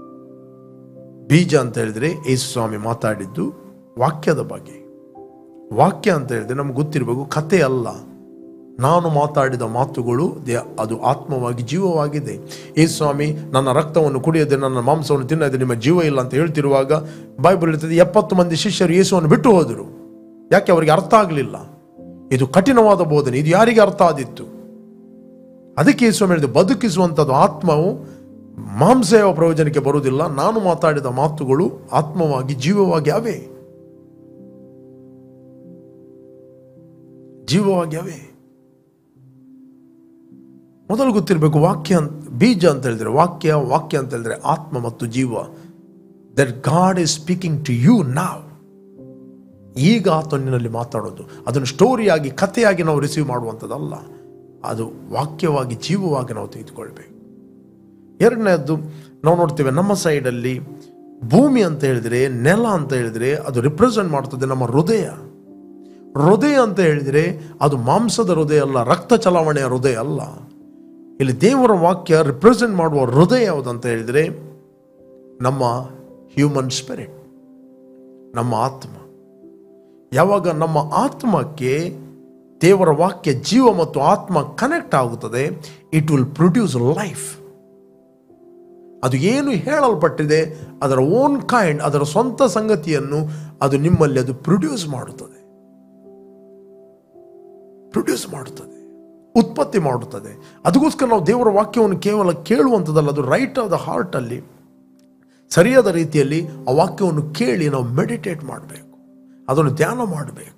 ಬೀಜ ಅಂತ ಹೇಳಿದ್ರೆ ಯೇಸು ಸ್ವಾಮಿ ಮಾತಾಡಿದ್ದು ವಾಕ್ಯದ ಬಗ್ಗೆ ವಾಕ್ಯ ಅಂತ ಹೇಳಿದ್ರೆ ನಮ್ಗೆ ಗೊತ್ತಿರಬೇಕು ಕತೆ ಅಲ್ಲ ನಾನು ಮಾತಾಡಿದ ಮಾತುಗಳು ದೇ- ಅದು ಆತ್ಮವಾಗಿ ಜೀವವಾಗಿದೆ ಏ ಸ್ವಾಮಿ ನನ್ನ ರಕ್ತವನ್ನು ಕುಡಿಯದೆ ನನ್ನ ಮಾಂಸವನ್ನು ತಿನ್ನದೆ ನಿಮ್ಮ ಜೀವ ಇಲ್ಲ ಅಂತ ಹೇಳ್ತಿರುವಾಗ ಬೈಬಲ್ ಹೇಳ್ತದೆ ಎಪ್ಪತ್ತು ಮಂದಿ ಶಿಷ್ಯರು ಯೇಸುವನ್ನು ಬಿಟ್ಟು ಹೋದರು ಯಾಕೆ ಅವರಿಗೆ ಅರ್ಥ ಆಗಲಿಲ್ಲ ಇದು ಕಠಿಣವಾದ ಬೋಧನೆ ಇದು ಯಾರಿಗೆ ಅರ್ಥ ಆದಿತ್ತು ಅದಕ್ಕೆ ಯೇಸು ಹೇಳಿದೆ ಬದುಕಿಸುವಂಥದ್ದು ಆತ್ಮವು ಮಾಂಸೇವ ಪ್ರಯೋಜನಕ್ಕೆ ಬರುವುದಿಲ್ಲ ನಾನು ಮಾತಾಡಿದ ಮಾತುಗಳು ಆತ್ಮವಾಗಿ ಜೀವವಾಗಿ ಅವೇ ಜೀವವಾಗಿ ಅವೇ ಮೊದಲು ಗೊತ್ತಿರಬೇಕು ವಾಕ್ಯ ಅಂತ ಬೀಜ ಅಂತ ಹೇಳಿದ್ರೆ ವಾಕ್ಯ ವಾಕ್ಯ ಅಂತ ಹೇಳಿದ್ರೆ ಆತ್ಮ ಮತ್ತು ಜೀವ that God is speaking to you ನಾವ್ ಈಗ ಆತನಿನಲ್ಲಿ ಮಾತಾಡೋದು ಅದನ್ನು ಸ್ಟೋರಿಯಾಗಿ ಕಥೆಯಾಗಿ ನಾವು ರಿಸೀವ್ ಮಾಡುವಂಥದ್ದಲ್ಲ ಅದು ವಾಕ್ಯವಾಗಿ ಜೀವವಾಗಿ ನಾವು ತೆಗೆದುಕೊಳ್ಬೇಕು ಎರಡನೇದ್ದು ನಾವು ನೋಡ್ತೇವೆ ನಮ್ಮ ಸೈಡಲ್ಲಿ ಭೂಮಿ ಅಂತ ಹೇಳಿದ್ರೆ ನೆಲ ಅಂತ ಹೇಳಿದ್ರೆ ಅದು ರಿಪ್ರೆಸೆಂಟ್ ಮಾಡ್ತದೆ ನಮ್ಮ ಹೃದಯ ಹೃದಯ ಅಂತ ಹೇಳಿದ್ರೆ ಅದು ಮಾಂಸದ ಹೃದಯ ಅಲ್ಲ ರಕ್ತ ಚಲಾವಣೆಯ ಹೃದಯ ಅಲ್ಲ ಇಲ್ಲಿ ದೇವರ ವಾಕ್ಯ ರಿಪ್ರೆಸೆಂಟ್ ಮಾಡುವ ಹೃದಯ ಯಾವುದಂತ ಹೇಳಿದ್ರೆ ನಮ್ಮ ಹ್ಯೂಮನ್ ಸ್ಪಿರಿಟ್ ನಮ್ಮ ಆತ್ಮ ಯಾವಾಗ ನಮ್ಮ ಆತ್ಮಕ್ಕೆ ದೇವರ ವಾಕ್ಯ ಜೀವ ಮತ್ತು ಆತ್ಮ ಕನೆಕ್ಟ್ ಆಗುತ್ತದೆ ಇಟ್ ವಿಲ್ ಪ್ರೊಡ್ಯೂಸ್ ಲೈಫ್ ಅದು ಏನು ಹೇಳಲ್ಪಟ್ಟಿದೆ ಅದರ ಓನ್ ಕೈಂಡ್ ಅದರ ಸ್ವಂತ ಸಂಗತಿಯನ್ನು ಅದು ನಿಮ್ಮಲ್ಲಿ ಅದು ಪ್ರೊಡ್ಯೂಸ್ ಮಾಡುತ್ತದೆ ಪ್ರೊಡ್ಯೂಸ್ ಮಾಡುತ್ತದೆ ಉತ್ಪತ್ತಿ ಮಾಡುತ್ತದೆ ಅದಕ್ಕೋಸ್ಕರ ನಾವು ದೇವರ ವಾಕ್ಯವನ್ನು ಕೇವಲ ಕೇಳುವಂಥದ್ದಲ್ಲ ಅದು ರೈಟ್ ಆಫ್ ದ ಹಾರ್ಟಲ್ಲಿ ಸರಿಯಾದ ರೀತಿಯಲ್ಲಿ ಆ ವಾಕ್ಯವನ್ನು ಕೇಳಿ ನಾವು ಮೆಡಿಟೇಟ್ ಮಾಡಬೇಕು ಅದನ್ನು ಧ್ಯಾನ ಮಾಡಬೇಕು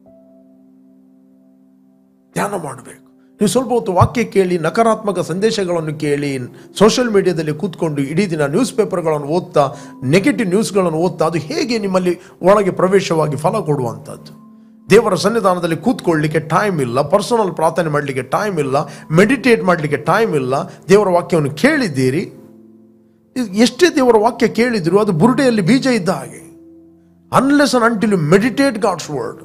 ಧ್ಯಾನ ಮಾಡಬೇಕು ನೀವು ಸ್ವಲ್ಪ ಹೊತ್ತು ವಾಕ್ಯ ಕೇಳಿ ನಕಾರಾತ್ಮಕ ಸಂದೇಶಗಳನ್ನು ಕೇಳಿ ಸೋಷಿಯಲ್ ಮೀಡಿಯಾದಲ್ಲಿ ಕೂತ್ಕೊಂಡು ಇಡೀ ದಿನ ನ್ಯೂಸ್ ಪೇಪರ್ಗಳನ್ನು ಓದ್ತಾ ನೆಗೆಟಿವ್ ನ್ಯೂಸ್ಗಳನ್ನು ಓದ್ತಾ ಅದು ಹೇಗೆ ನಿಮ್ಮಲ್ಲಿ ಒಳಗೆ ಪ್ರವೇಶವಾಗಿ ಫಲ ಕೊಡುವಂಥದ್ದು ದೇವರ ಸನ್ನಿಧಾನದಲ್ಲಿ ಕೂತ್ಕೊಳ್ಳಿಕ್ಕೆ ಟೈಮ್ ಇಲ್ಲ ಪರ್ಸನಲ್ ಪ್ರಾರ್ಥನೆ ಮಾಡಲಿಕ್ಕೆ ಟೈಮ್ ಇಲ್ಲ ಮೆಡಿಟೇಟ್ ಮಾಡಲಿಕ್ಕೆ ಟೈಮ್ ಇಲ್ಲ ದೇವರ ವಾಕ್ಯವನ್ನು ಕೇಳಿದ್ದೀರಿ ಇದು ಎಷ್ಟೇ ದೇವರ ವಾಕ್ಯ ಕೇಳಿದ್ರು ಅದು ಬುರುಡೆಯಲ್ಲಿ ಬೀಜ ಇದ್ದ ಹಾಗೆ unless un until you meditate God's word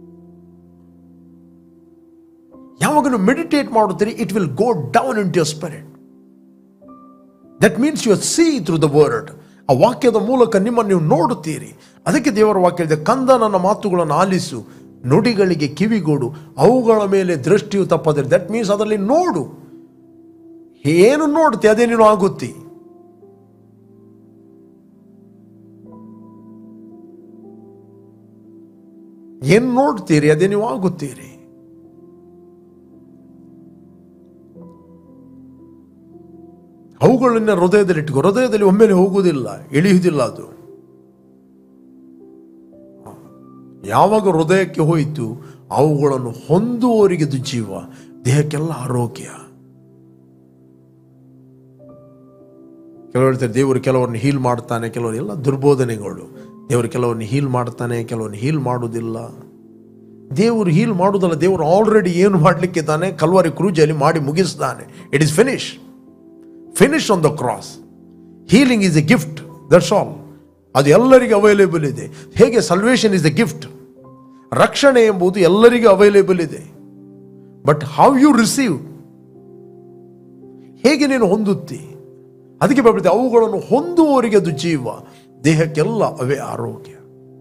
ಯಾವಾಗ ನೀವು ಮೆಡಿಟೇಟ್ ಮಾಡುತ್ತೀರಿ it will go down into your spirit that means you see through the word ಆ ವಾಕ್ಯದ ಮೂಲಕ ನಿಮ್ಮನ್ನು ನೀವು ನೋಡುತ್ತೀರಿ ಅದಕ್ಕೆ ದೇವರ ವಾಕ್ಯ ಇದೆ ಕಂದ ನನ್ನ ಮಾತುಗಳನ್ನು ಆಲಿಸು ನುಡಿಗಳಿಗೆ ಕಿವಿಗೋಡು ಅವುಗಳ ಮೇಲೆ ದೃಷ್ಟಿಯು ತಪ್ಪದರೆ ದಟ್ ಮೀನ್ಸ್ ಅದರಲ್ಲಿ ನೋಡು ಏನು ನೋಡ್ತಿ ಅದೇ ನೀನು ಆಗುತ್ತಿ ಏನು ನೋಡ್ತೀರಿ ಅದೇ ನೀವು ಆಗುತ್ತೀರಿ ಅವುಗಳನ್ನ ಹೃದಯದಲ್ಲಿ ಇಟ್ಕೋ ಹೃದಯದಲ್ಲಿ ಒಮ್ಮೆಲೆ ಹೋಗುವುದಿಲ್ಲ ಇಳಿಯುವುದಿಲ್ಲ ಅದು ಯಾವಾಗ ಹೃದಯಕ್ಕೆ ಹೋಯಿತು ಅವುಗಳನ್ನು ಹೊಂದುವವರಿಗೆ ಇದು ಜೀವ ದೇಹಕ್ಕೆಲ್ಲ ಆರೋಗ್ಯ ಕೆಲವರು ಹೇಳ್ತಾರೆ ದೇವರು ಕೆಲವರನ್ನು ಹೀಲ್ ಮಾಡ್ತಾನೆ ಕೆಲವರು ಎಲ್ಲ ದುರ್ಬೋಧನೆಗಳು ದೇವರು ಕೆಲವರನ್ನು ಹೀಲ್ ಮಾಡ್ತಾನೆ ಕೆಲವರನ್ನು ಹೀಲ್ ಮಾಡುವುದಿಲ್ಲ ದೇವರು ಹೀಲ್ ಮಾಡುವುದಲ್ಲ ದೇವರು ಆಲ್ರೆಡಿ ಏನು ಮಾಡಲಿಕ್ಕೆ ತಾನೆ ಕಲ್ವಾರಿ ಕ್ರೂಜಲ್ಲಿ ಮಾಡಿ ಮುಗಿಸ್ತಾನೆ it is finish finish on the cross healing is a gift that's all ಅದು ಎಲ್ಲರಿಗೂ ಅವೈಲೇಬಲ್ ಇದೆ ಹೇಗೆ ಸಲ್ವೇಷನ್ ಇಸ್ ಎ ಗಿಫ್ಟ್ ರಕ್ಷಣೆ ಎಂಬುದು ಎಲ್ಲರಿಗೂ ಅವೈಲೇಬಲ್ ಇದೆ ಬಟ್ ಹೌ ಯು ರಿಸೀವ್ ಹೇಗೆ ನೀನು ಹೊಂದುತ್ತಿ ಅದಕ್ಕೆ ಬರ್ಬಿಡುತ್ತೆ ಅವುಗಳನ್ನು ಹೊಂದುವವರಿಗೆ ಅದು ಜೀವ ದೇಹಕ್ಕೆಲ್ಲ ಅವೇ ಆರೋಗ್ಯ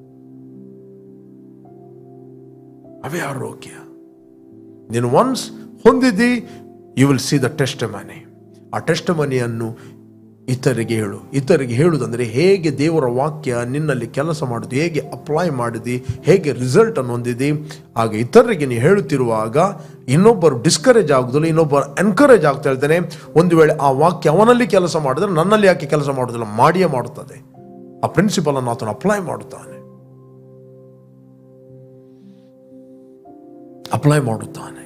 ಅವೇ ಆರೋಗ್ಯ ನೀನು ಒನ್ಸ್ ಹೊಂದಿದ್ದಿ you will see the testimony ಆ ಟೆಸ್ಟ್ ಮನಿಯನ್ನು ಇತರಿಗೆ ಹೇಳು ಇತರಿಗೆ ಹೇಳುವುದಂದ್ರೆ ಹೇಗೆ ದೇವರ ವಾಕ್ಯ ನಿನ್ನಲ್ಲಿ ಕೆಲಸ ಮಾಡುದು ಹೇಗೆ ಅಪ್ಲೈ ಮಾಡಿದಿ ಹೇಗೆ ರಿಸಲ್ಟ್ ಅನ್ನು ಹೊಂದಿದಿ ಆಗ ಇತರರಿಗೆ ನೀವು ಹೇಳುತ್ತಿರುವಾಗ ಇನ್ನೊಬ್ಬರು ಡಿಸ್ಕರೇಜ್ ಆಗುದಿಲ್ಲ ಇನ್ನೊಬ್ಬರು ಎನ್ಕರೇಜ್ ಆಗ್ತಾ ಹೇಳ್ತಾನೆ ಒಂದು ವೇಳೆ ಆ ವಾಕ್ಯ ಅವನಲ್ಲಿ ಕೆಲಸ ಮಾಡಿದ್ರೆ ನನ್ನಲ್ಲಿ ಯಾಕೆ ಕೆಲಸ ಮಾಡುದಿಲ್ಲ ಮಾಡಿಯೇ ಮಾಡುತ್ತದೆ ಆ ಪ್ರಿನ್ಸಿಪಲ್ ಅನ್ನು ಆತನು ಅಪ್ಲೈ ಮಾಡುತ್ತಾನೆ ಅಪ್ಲೈ ಮಾಡುತ್ತಾನೆ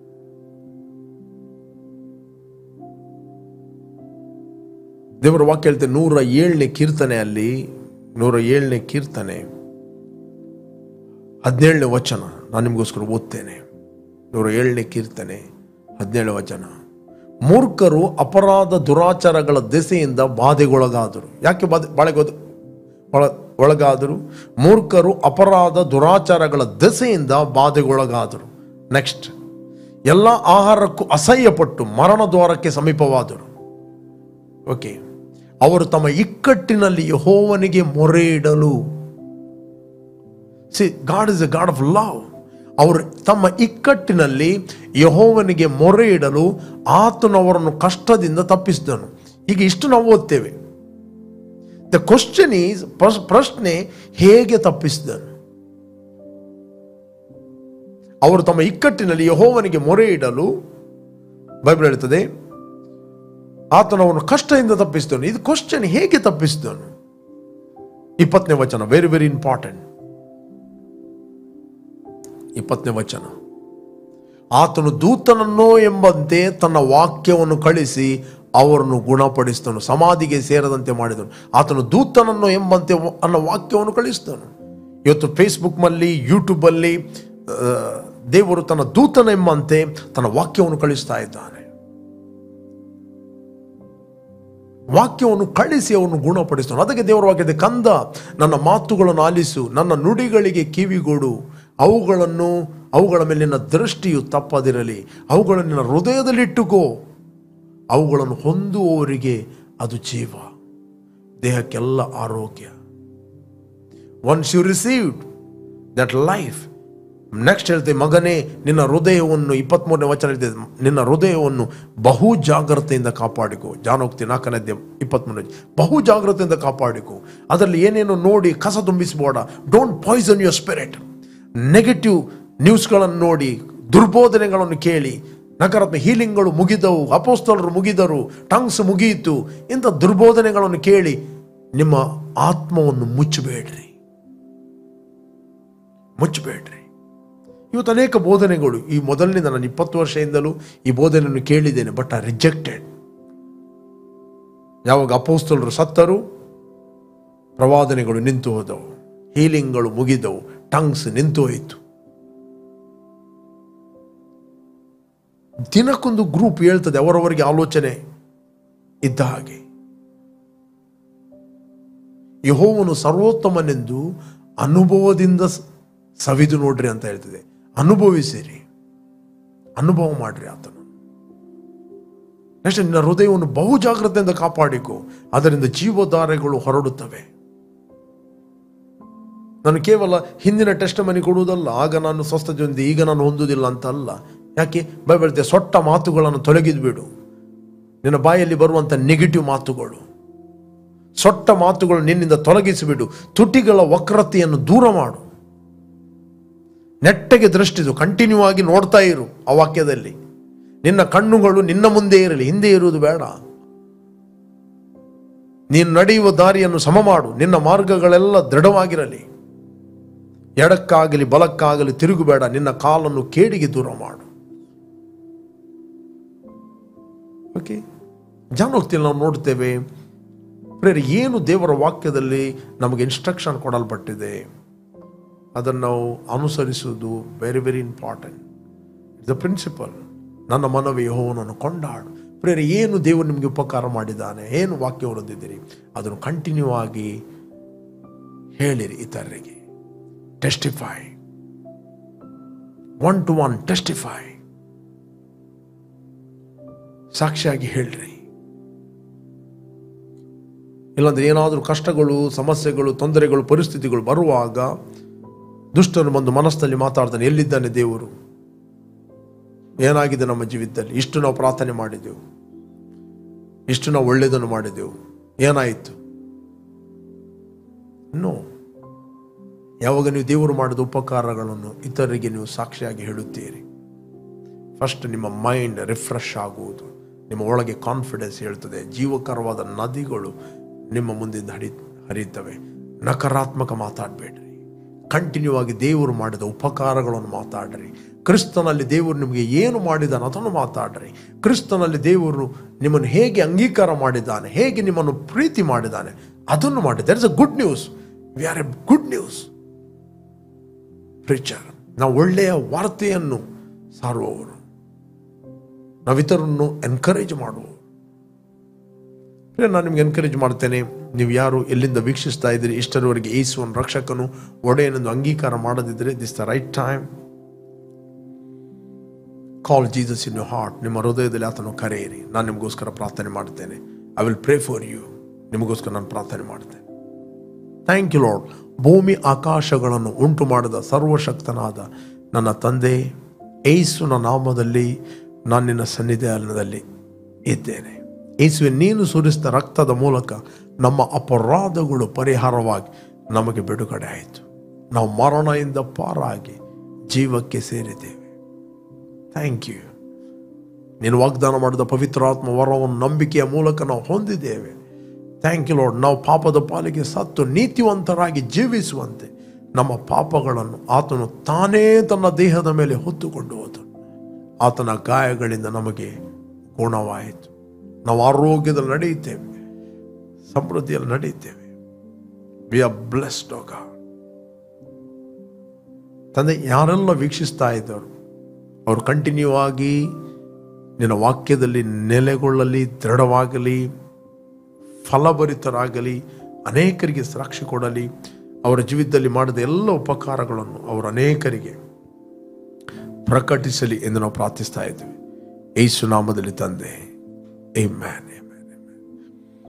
ದೇವರ ವಾಕ್ಯ ಹೇಳ್ತೇನೆ ನೂರ ಏಳನೇ ಕೀರ್ತನೆಯಲ್ಲಿ ನೂರ ಏಳನೇ ಕೀರ್ತನೆ ಹದಿನೇಳನೇ ವಚನ ನಾನು ನಿಮಗೋಸ್ಕರ ಓದ್ತೇನೆ ನೂರ ಏಳನೇ ಕೀರ್ತನೆ ಹದಿನೇಳು ವಚನ ಮೂರ್ಖರು ಅಪರಾಧ ದುರಾಚಾರಗಳ ದೆಸೆಯಿಂದ ಬಾಧೆಗೊಳಗಾದರು ಯಾಕೆ ಬಾಧೆ ಬಾಳೆಗೋದು ಒಳ ಒಳಗಾದರು ಮೂರ್ಖರು ಅಪರಾಧ ದುರಾಚಾರಗಳ ದೆಸೆಯಿಂದ ಬಾಧೆಗೊಳಗಾದರು ನೆಕ್ಸ್ಟ್ ಎಲ್ಲ ಆಹಾರಕ್ಕೂ ಅಸಹ್ಯಪಟ್ಟು ಮರಣ ದ್ವಾರಕ್ಕೆ ಸಮೀಪವಾದರು ಓಕೆ ಅವರು ತಮ್ಮ ಇಕ್ಕಟ್ಟಿನಲ್ಲಿ ಯಹೋವನಿಗೆ ಮೊರೆ ಇಡಲು see God is a God of love ಅವರು ತಮ್ಮ ಇಕ್ಕಟ್ಟಿನಲ್ಲಿ ಯಹೋವನಿಗೆ ಮೊರೆ ಇಡಲು ಆತನು ಅವರನ್ನು ಕಷ್ಟದಿಂದ ತಪ್ಪಿಸಿದನು ಈಗ ಇಷ್ಟು ನಾವು ಓದ್ತೇವೆ ದ ಕ್ವಶನ್ ಈಸ್ ಪ್ರಶ್ನೆ ಹೇಗೆ ತಪ್ಪಿಸಿದನು ಅವರು ತಮ್ಮ ಇಕ್ಕಟ್ಟಿನಲ್ಲಿ ಯಹೋವನಿಗೆ ಮೊರೆ ಇಡಲು ಬೈಬಲ್ ಹೇಳ್ತದೆ ಆತನು ಅವನು ಕಷ್ಟದಿಂದ ತಪ್ಪಿಸಿದನು ಇದು ಕ್ವಶನ್ ಹೇಗೆ ತಪ್ಪಿಸಿದನು ಇಪ್ಪತ್ತನೇ ವಚನ ವೆರಿ ವೆರಿ ಇಂಪಾರ್ಟೆಂಟ್ ಇಪ್ಪತ್ತನೇ ವಚನ ಆತನು ದೂತನನ್ನೋ ಎಂಬಂತೆ ತನ್ನ ವಾಕ್ಯವನ್ನು ಕಳಿಸಿ ಅವರನ್ನು ಗುಣಪಡಿಸಿದನು ಸಮಾಧಿಗೆ ಸೇರದಂತೆ ಮಾಡಿದನು ಆತನು ದೂತನನ್ನೋ ಎಂಬಂತೆ ಅನ್ನೋ ವಾಕ್ಯವನ್ನು ಕಳಿಸಿದನು ಇವತ್ತು ಫೇಸ್ಬುಕ್ನಲ್ಲಿ ಯೂಟ್ಯೂಬಲ್ಲಿ ಆ, ದೇವರು ತನ್ನ ದೂತನ ಎಂಬಂತೆ ತನ್ನ ವಾಕ್ಯವನ್ನು ಕಳಿಸ್ತಾ ಇದ್ದಾನೆ ವಾಕ್ಯವನ್ನು ಕಳಿಸಿ ಅವನು ಗುಣಪಡಿಸ್ತಾನೆ ಅದಕ್ಕೆ ದೇವರ ವಾಕ್ಯದ ಕಂದ ನನ್ನ ಮಾತುಗಳನ್ನು ಆಲಿಸು ನನ್ನ ನುಡಿಗಳಿಗೆ ಕಿವಿಗೊಡು ಅವುಗಳನ್ನು ಅವುಗಳ ಮೇಲಿನ ದೃಷ್ಟಿಯು ತಪ್ಪದಿರಲಿ ಅವುಗಳನ್ನು ನಿನ್ನ ಹೃದಯದಲ್ಲಿಟ್ಟುಕೋ ಅವುಗಳನ್ನು ಹೊಂದುವವರಿಗೆ ಅದು ಜೀವ ದೇಹಕ್ಕೆಲ್ಲ ಆರೋಗ್ಯ once you received that life next ಹೇಳ್ತೆ ಮಗನೇ ನಿನ್ನ ಹೃದಯವನ್ನು ಇಪ್ಪತ್ಮೂರನೇ ವಚನ ಹೇಳ್ತದೆ ನಿನ್ನ ಹೃದಯವನ್ನು ಬಹು ಜಾಗ್ರತೆಯಿಂದ ಕಾಪಾಡಿಕೊ ಜಾನೋಕ್ತಿ ನಾಲ್ಕನೇ ಅಧ್ಯಾಯ ಇಪ್ಪತ್ಮೂರನೇ ಬಹು ಜಾಗ್ರತೆಯಿಂದ ಕಾಪಾಡಿಕೊ ಅದರಲ್ಲಿ ಏನೇನು ನೋಡಿ ಕಸ ತುಂಬಿಸಬೇಡ don't poison your spirit negative ನ್ಯೂಸ್ಗಳನ್ನು ನೋಡಿ ದುರ್ಬೋಧನೆಗಳನ್ನು ಕೇಳಿ ನಕಾರಾತ್ಮಕ ಹೀಲಿಂಗ್ಗಳು ಮುಗಿದವು ಅಪೋಸ್ತಲರು ಮುಗಿದರು ಟಂಗ್ಸ್ ಮುಗಿಯಿತು ಇಂಥ ದುರ್ಬೋಧನೆಗಳನ್ನು ಕೇಳಿ ನಿಮ್ಮ ಆತ್ಮವನ್ನು ಮುಚ್ಚಬೇಡ್ರಿ ಮುಚ್ಚಬೇಡ್ರಿ ಇವತ್ತು ಅನೇಕ ಬೋಧನೆಗಳು ಈ ಮೊದಲನೇದ ನಾನು ಇಪ್ಪತ್ತು ವರ್ಷದಿಂದಲೂ ಈ ಬೋಧನೆಯನ್ನು ಕೇಳಿದ್ದೇನೆ ಬಟ್ ಐ ರಿಜೆಕ್ಟೆಡ್ ಯಾವಾಗ ಅಪೋಸ್ತಲರು ಸತ್ತರು ಪ್ರವಾದನೆಗಳು ನಿಂತು ಹೋದವು ಹೀಲಿಂಗ್ಗಳು ಮುಗಿದವು ಟಂಗ್ಸ್ ನಿಂತು ಹೋಯಿತು ದಿನಕ್ಕೊಂದು ಗ್ರೂಪ್ ಹೇಳ್ತದೆ ಅವರವರಿಗೆ ಆಲೋಚನೆ ಇದ್ದ ಹಾಗೆ ಯಹೋವನು ಸರ್ವೋತ್ತಮನೆಂದು ಅನುಭವದಿಂದ ಸ- ಸವಿದು ನೋಡ್ರಿ ಅಂತ ಹೇಳ್ತದೆ ಅನುಭವಿಸಿರಿ ಅನುಭವ ಮಾಡ್ರಿ ಆತನು ನೆಕ್ಸ್ಟ್ ನಿನ್ನ ಹೃದಯವನ್ನು ಬಹು ಜಾಗ್ರತೆಯಿಂದ ಕಾಪಾಡಿಕೊ ಅದರಿಂದ ಜೀವಧಾರೆಗಳು ಹೊರಡುತ್ತವೆ ನಾನು ಕೇವಲ ಹಿಂದಿನ ಟೆಸ್ಟ್ ಮನಿ ಕೊಡುವುದಲ್ಲ ಆಗ ನಾನು ಸ್ವಸ್ಥತೆ ಈಗ ನಾನು ಹೊಂದುವುದಿಲ್ಲ ಅಂತ ಅಲ್ಲ ಯಾಕೆ ಬೈಬಲ್ತೆ ಸೊಟ್ಟ ಮಾತುಗಳನ್ನು ತೊಲಗಿದ್ಬಿಡು ನಿನ್ನ ಬಾಯಲ್ಲಿ ಬರುವಂಥ ನೆಗೆಟಿವ್ ಮಾತುಗಳು ಸೊಟ್ಟ ಮಾತುಗಳು ನಿನ್ನಿಂದ ತೊಲಗಿಸಿಬಿಡು ತುಟಿಗಳ ವಕ್ರತೆಯನ್ನು ದೂರ ಮಾಡು ನೆಟ್ಟಗೆ ದೃಷ್ಟಿದು ಕಂಟಿನ್ಯೂ ಆಗಿ ನೋಡ್ತಾ ಇರು ಆ ವಾಕ್ಯದಲ್ಲಿ ನಿನ್ನ ಕಣ್ಣುಗಳು ನಿನ್ನ ಮುಂದೆ ಇರಲಿ ಹಿಂದೆ ಇರುವುದು ಬೇಡ ನೀನು ನಡೆಯುವ ದಾರಿಯನ್ನು ಸಮ ಮಾಡು ನಿನ್ನ ಮಾರ್ಗಗಳೆಲ್ಲ ದೃಢವಾಗಿರಲಿ ಎಡಕ್ಕಾಗಲಿ ಬಲಕ್ಕಾಗಲಿ ತಿರುಗುಬೇಡ ನಿನ್ನ ಕಾಲನ್ನು ಕೇಡಿಗೆ ದೂರ ಮಾಡು ಓಕೆ ಜಾನೋಕ್ತಿಯಲ್ಲಿ ನಾವು ನೋಡ್ತೇವೆ ಪ್ರೇರೆ ಏನು ದೇವರ ವಾಕ್ಯದಲ್ಲಿ ನಮಗೆ ಇನ್ಸ್ಟ್ರಕ್ಷನ್ ಕೊಡಲ್ಪಟ್ಟಿದೆ ಅದನ್ನು ನಾವು ಅನುಸರಿಸುವುದು very very important the principle ನನ್ನ ಮನವಿ ಯೆಹೋವನನ್ನು ಕೊಂಡಾಡು ಪ್ರೇರೆ ಏನು ದೇವರು ನಿಮಗೆ ಉಪಕಾರ ಮಾಡಿದ್ದಾನೆ ಏನು ವಾಕ್ಯ ಓದಿದ್ದೀರಿ ಅದನ್ನು ಕಂಟಿನ್ಯೂ ಆಗಿ ಹೇಳಿರಿ ಇತರರಿಗೆ testify one to one testify ಸಾಕ್ಷಿಯಾಗಿ ಹೇಳ್ರಿ ಇಲ್ಲಾಂದ್ರೆ ಏನಾದರೂ ಕಷ್ಟಗಳು ಸಮಸ್ಯೆಗಳು ತೊಂದರೆಗಳು ಪರಿಸ್ಥಿತಿಗಳು ಬರುವಾಗ ದುಷ್ಟನು ಬಂದು ಮನಸ್ಸಲ್ಲಿ ಮಾತಾಡ್ತಾನೆ ಎಲ್ಲಿದ್ದಾನೆ ದೇವರು ಏನಾಗಿದೆ ನಮ್ಮ ಜೀವಿತದಲ್ಲಿ ಇಷ್ಟು ನಾವು ಪ್ರಾರ್ಥನೆ ಮಾಡಿದೆವು ಇಷ್ಟು ನಾವು ಒಳ್ಳೆಯದನ್ನು ಮಾಡಿದೆವು ಏನಾಯಿತು ನೋ ಯಾವಾಗ ನೀವು ದೇವರು ಮಾಡಿದ ಉಪಕಾರಗಳನ್ನು ಇತರರಿಗೆ ನೀವು ಸಾಕ್ಷಿಯಾಗಿ ಹೇಳುತ್ತೀರಿ ಫಸ್ಟ್ ನಿಮ್ಮ ಮೈಂಡ್ ರಿಫ್ರೆಶ್ ಆಗುವುದು ನಿಮ್ಮ ಒಳಗೆ ಕಾನ್ಫಿಡೆನ್ಸ್ ಹೇಳ್ತದೆ ಜೀವಕರವಾದ ನದಿಗಳು ನಿಮ್ಮ ಮುಂದಿಂದ ಹರಿ ಹರಿಯುತ್ತವೆ ನಕಾರಾತ್ಮಕ ಮಾತಾಡಬೇಡ್ರಿ ಕಂಟಿನ್ಯೂ ಆಗಿ ದೇವರು ಮಾಡಿದ ಉಪಕಾರಗಳನ್ನು ಮಾತಾಡ್ರಿ ಕ್ರಿಸ್ತನಲ್ಲಿ ದೇವರು ನಿಮಗೆ ಏನು ಮಾಡಿದಾನೆ ಅದನ್ನು ಮಾತಾಡ್ರಿ ಕ್ರಿಸ್ತನಲ್ಲಿ ದೇವರು ನಿಮ್ಮನ್ನು ಹೇಗೆ ಅಂಗೀಕಾರ ಮಾಡಿದ್ದಾನೆ ಹೇಗೆ ನಿಮ್ಮನ್ನು ಪ್ರೀತಿ ಮಾಡಿದ್ದಾನೆ ಅದನ್ನು ಮಾಡಿ there is a good news we are a good news preacher ನಾವು ಒಳ್ಳೆಯ ವಾರ್ತೆಯನ್ನು ಸಾರುವವರು ನಾವು ಇತರನ್ನು ಎನ್ಕರೇಜ್ ಮಾಡುವವರು ನಾನು ನಿಮ್ಗೆ ಎನ್ಕರೇಜ್ ಮಾಡ್ತೇನೆ ನೀವು ಯಾರು ಎಲ್ಲಿಂದ ವೀಕ್ಷಿಸ್ತಾ ಇದ್ದೀರಿ ಇಷ್ಟರವರೆಗೆ ಯೇಸುವನ್ ರಕ್ಷಕನು ಒಡೆಯನೆಂದು ಅಂಗೀಕಾರ ಮಾಡದಿದ್ದರೆ this the right time call Jesus in you heart ನಿಮ್ಮ ಹೃದಯದಲ್ಲಿ ಆತನು ಕರೆಯಿರಿ ನಾನು ನಿಮಗೋಸ್ಕರ ಪ್ರಾರ್ಥನೆ ಮಾಡ್ತೇನೆ I will pray for you ನಿಮಗೋಸ್ಕರ ನಾನು ಪ್ರಾರ್ಥನೆ ಮಾಡ್ತೇನೆ ಥ್ಯಾಂಕ್ ಯು ಲಾರ್ಡ್ ಭೂಮಿ ಆಕಾಶಗಳನ್ನು ಉಂಟು ಮಾಡಿದ ಸರ್ವಶಕ್ತನಾದ ನನ್ನ ತಂದೆ ಏಸುನ ನಾಮದಲ್ಲಿ ನಾನು ನಿನ್ನ ಸನ್ನಿಧಾನದಲ್ಲಿ ಇದ್ದೇನೆ ಏಸುವೆ ನೀನು ಸುರಿಸಿದ ರಕ್ತದ ಮೂಲಕ ನಮ್ಮ ಅಪರಾಧಗಳು ಪರಿಹಾರವಾಗಿ ನಮಗೆ ಬಿಡುಗಡೆ ಆಯಿತು ನಾವು ಮರಣದಿಂದ ಪಾರಾಗಿ ಜೀವಕ್ಕೆ ಸೇರಿದ್ದೇವೆ ಥ್ಯಾಂಕ್ ಯು ನೀನು ವಾಗ್ದಾನ ಮಾಡಿದ ಪವಿತ್ರಾತ್ಮ ವರವನ್ನು ನಂಬಿಕೆಯ ಮೂಲಕ ನಾವು ಹೊಂದಿದ್ದೇವೆ ಥ್ಯಾಂಕ್ ಯು ಲಾರ್ಡ್ ನಾವು ಪಾಪದ ಪಾಲಿಗೆ ಸತ್ತು ನೀತಿವಂತರಾಗಿ ಜೀವಿಸುವಂತೆ ನಮ್ಮ ಪಾಪಗಳನ್ನು ಆತನು ತಾನೇ ತನ್ನ ದೇಹದ ಮೇಲೆ ಹೊತ್ತುಕೊಂಡು ಹೋದನು ಆತನ ಗಾಯಗಳಿಂದ ನಮಗೆ ಗುಣವಾಯಿತು ನಾವು ಆರೋಗ್ಯದಲ್ಲಿ ನಡೆಯುತ್ತೇವೆ ಸಮೃದ್ಧಿಯಲ್ಲಿ ನಡೆಯುತ್ತೇವೆ ವಿ ಆರ್ ಬ್ಲೆಸ್ಡ್ ಗಾಡ್ ತಂದೆ ಯಾರೆಲ್ಲ ವೀಕ್ಷಿಸ್ತಾ ಇದ್ದರು ಅವರು ಕಂಟಿನ್ಯೂ ಆಗಿ ನಿನ್ನ ವಾಕ್ಯದಲ್ಲಿ ನೆಲೆಗೊಳ್ಳಲಿ ದೃಢವಾಗಲಿ ಫಲಭರಿತರಾಗಲಿ ಅನೇಕರಿಗೆ ಸಾಕ್ಷಿ ಕೊಡಲಿ ಅವರ ಜೀವಿತದಲ್ಲಿ ಮಾಡಿದ ಎಲ್ಲ ಉಪಕಾರಗಳನ್ನು ಅವರು ಅನೇಕರಿಗೆ ಪ್ರಕಟಿಸಲಿ ಎಂದು ನಾವು ಪ್ರಾರ್ಥಿಸ್ತಾ ಇದ್ದೇವೆ ಏಸು ನಾಮದಲ್ಲಿ ತಂದೆ ಏ ಮ್ಯಾನ್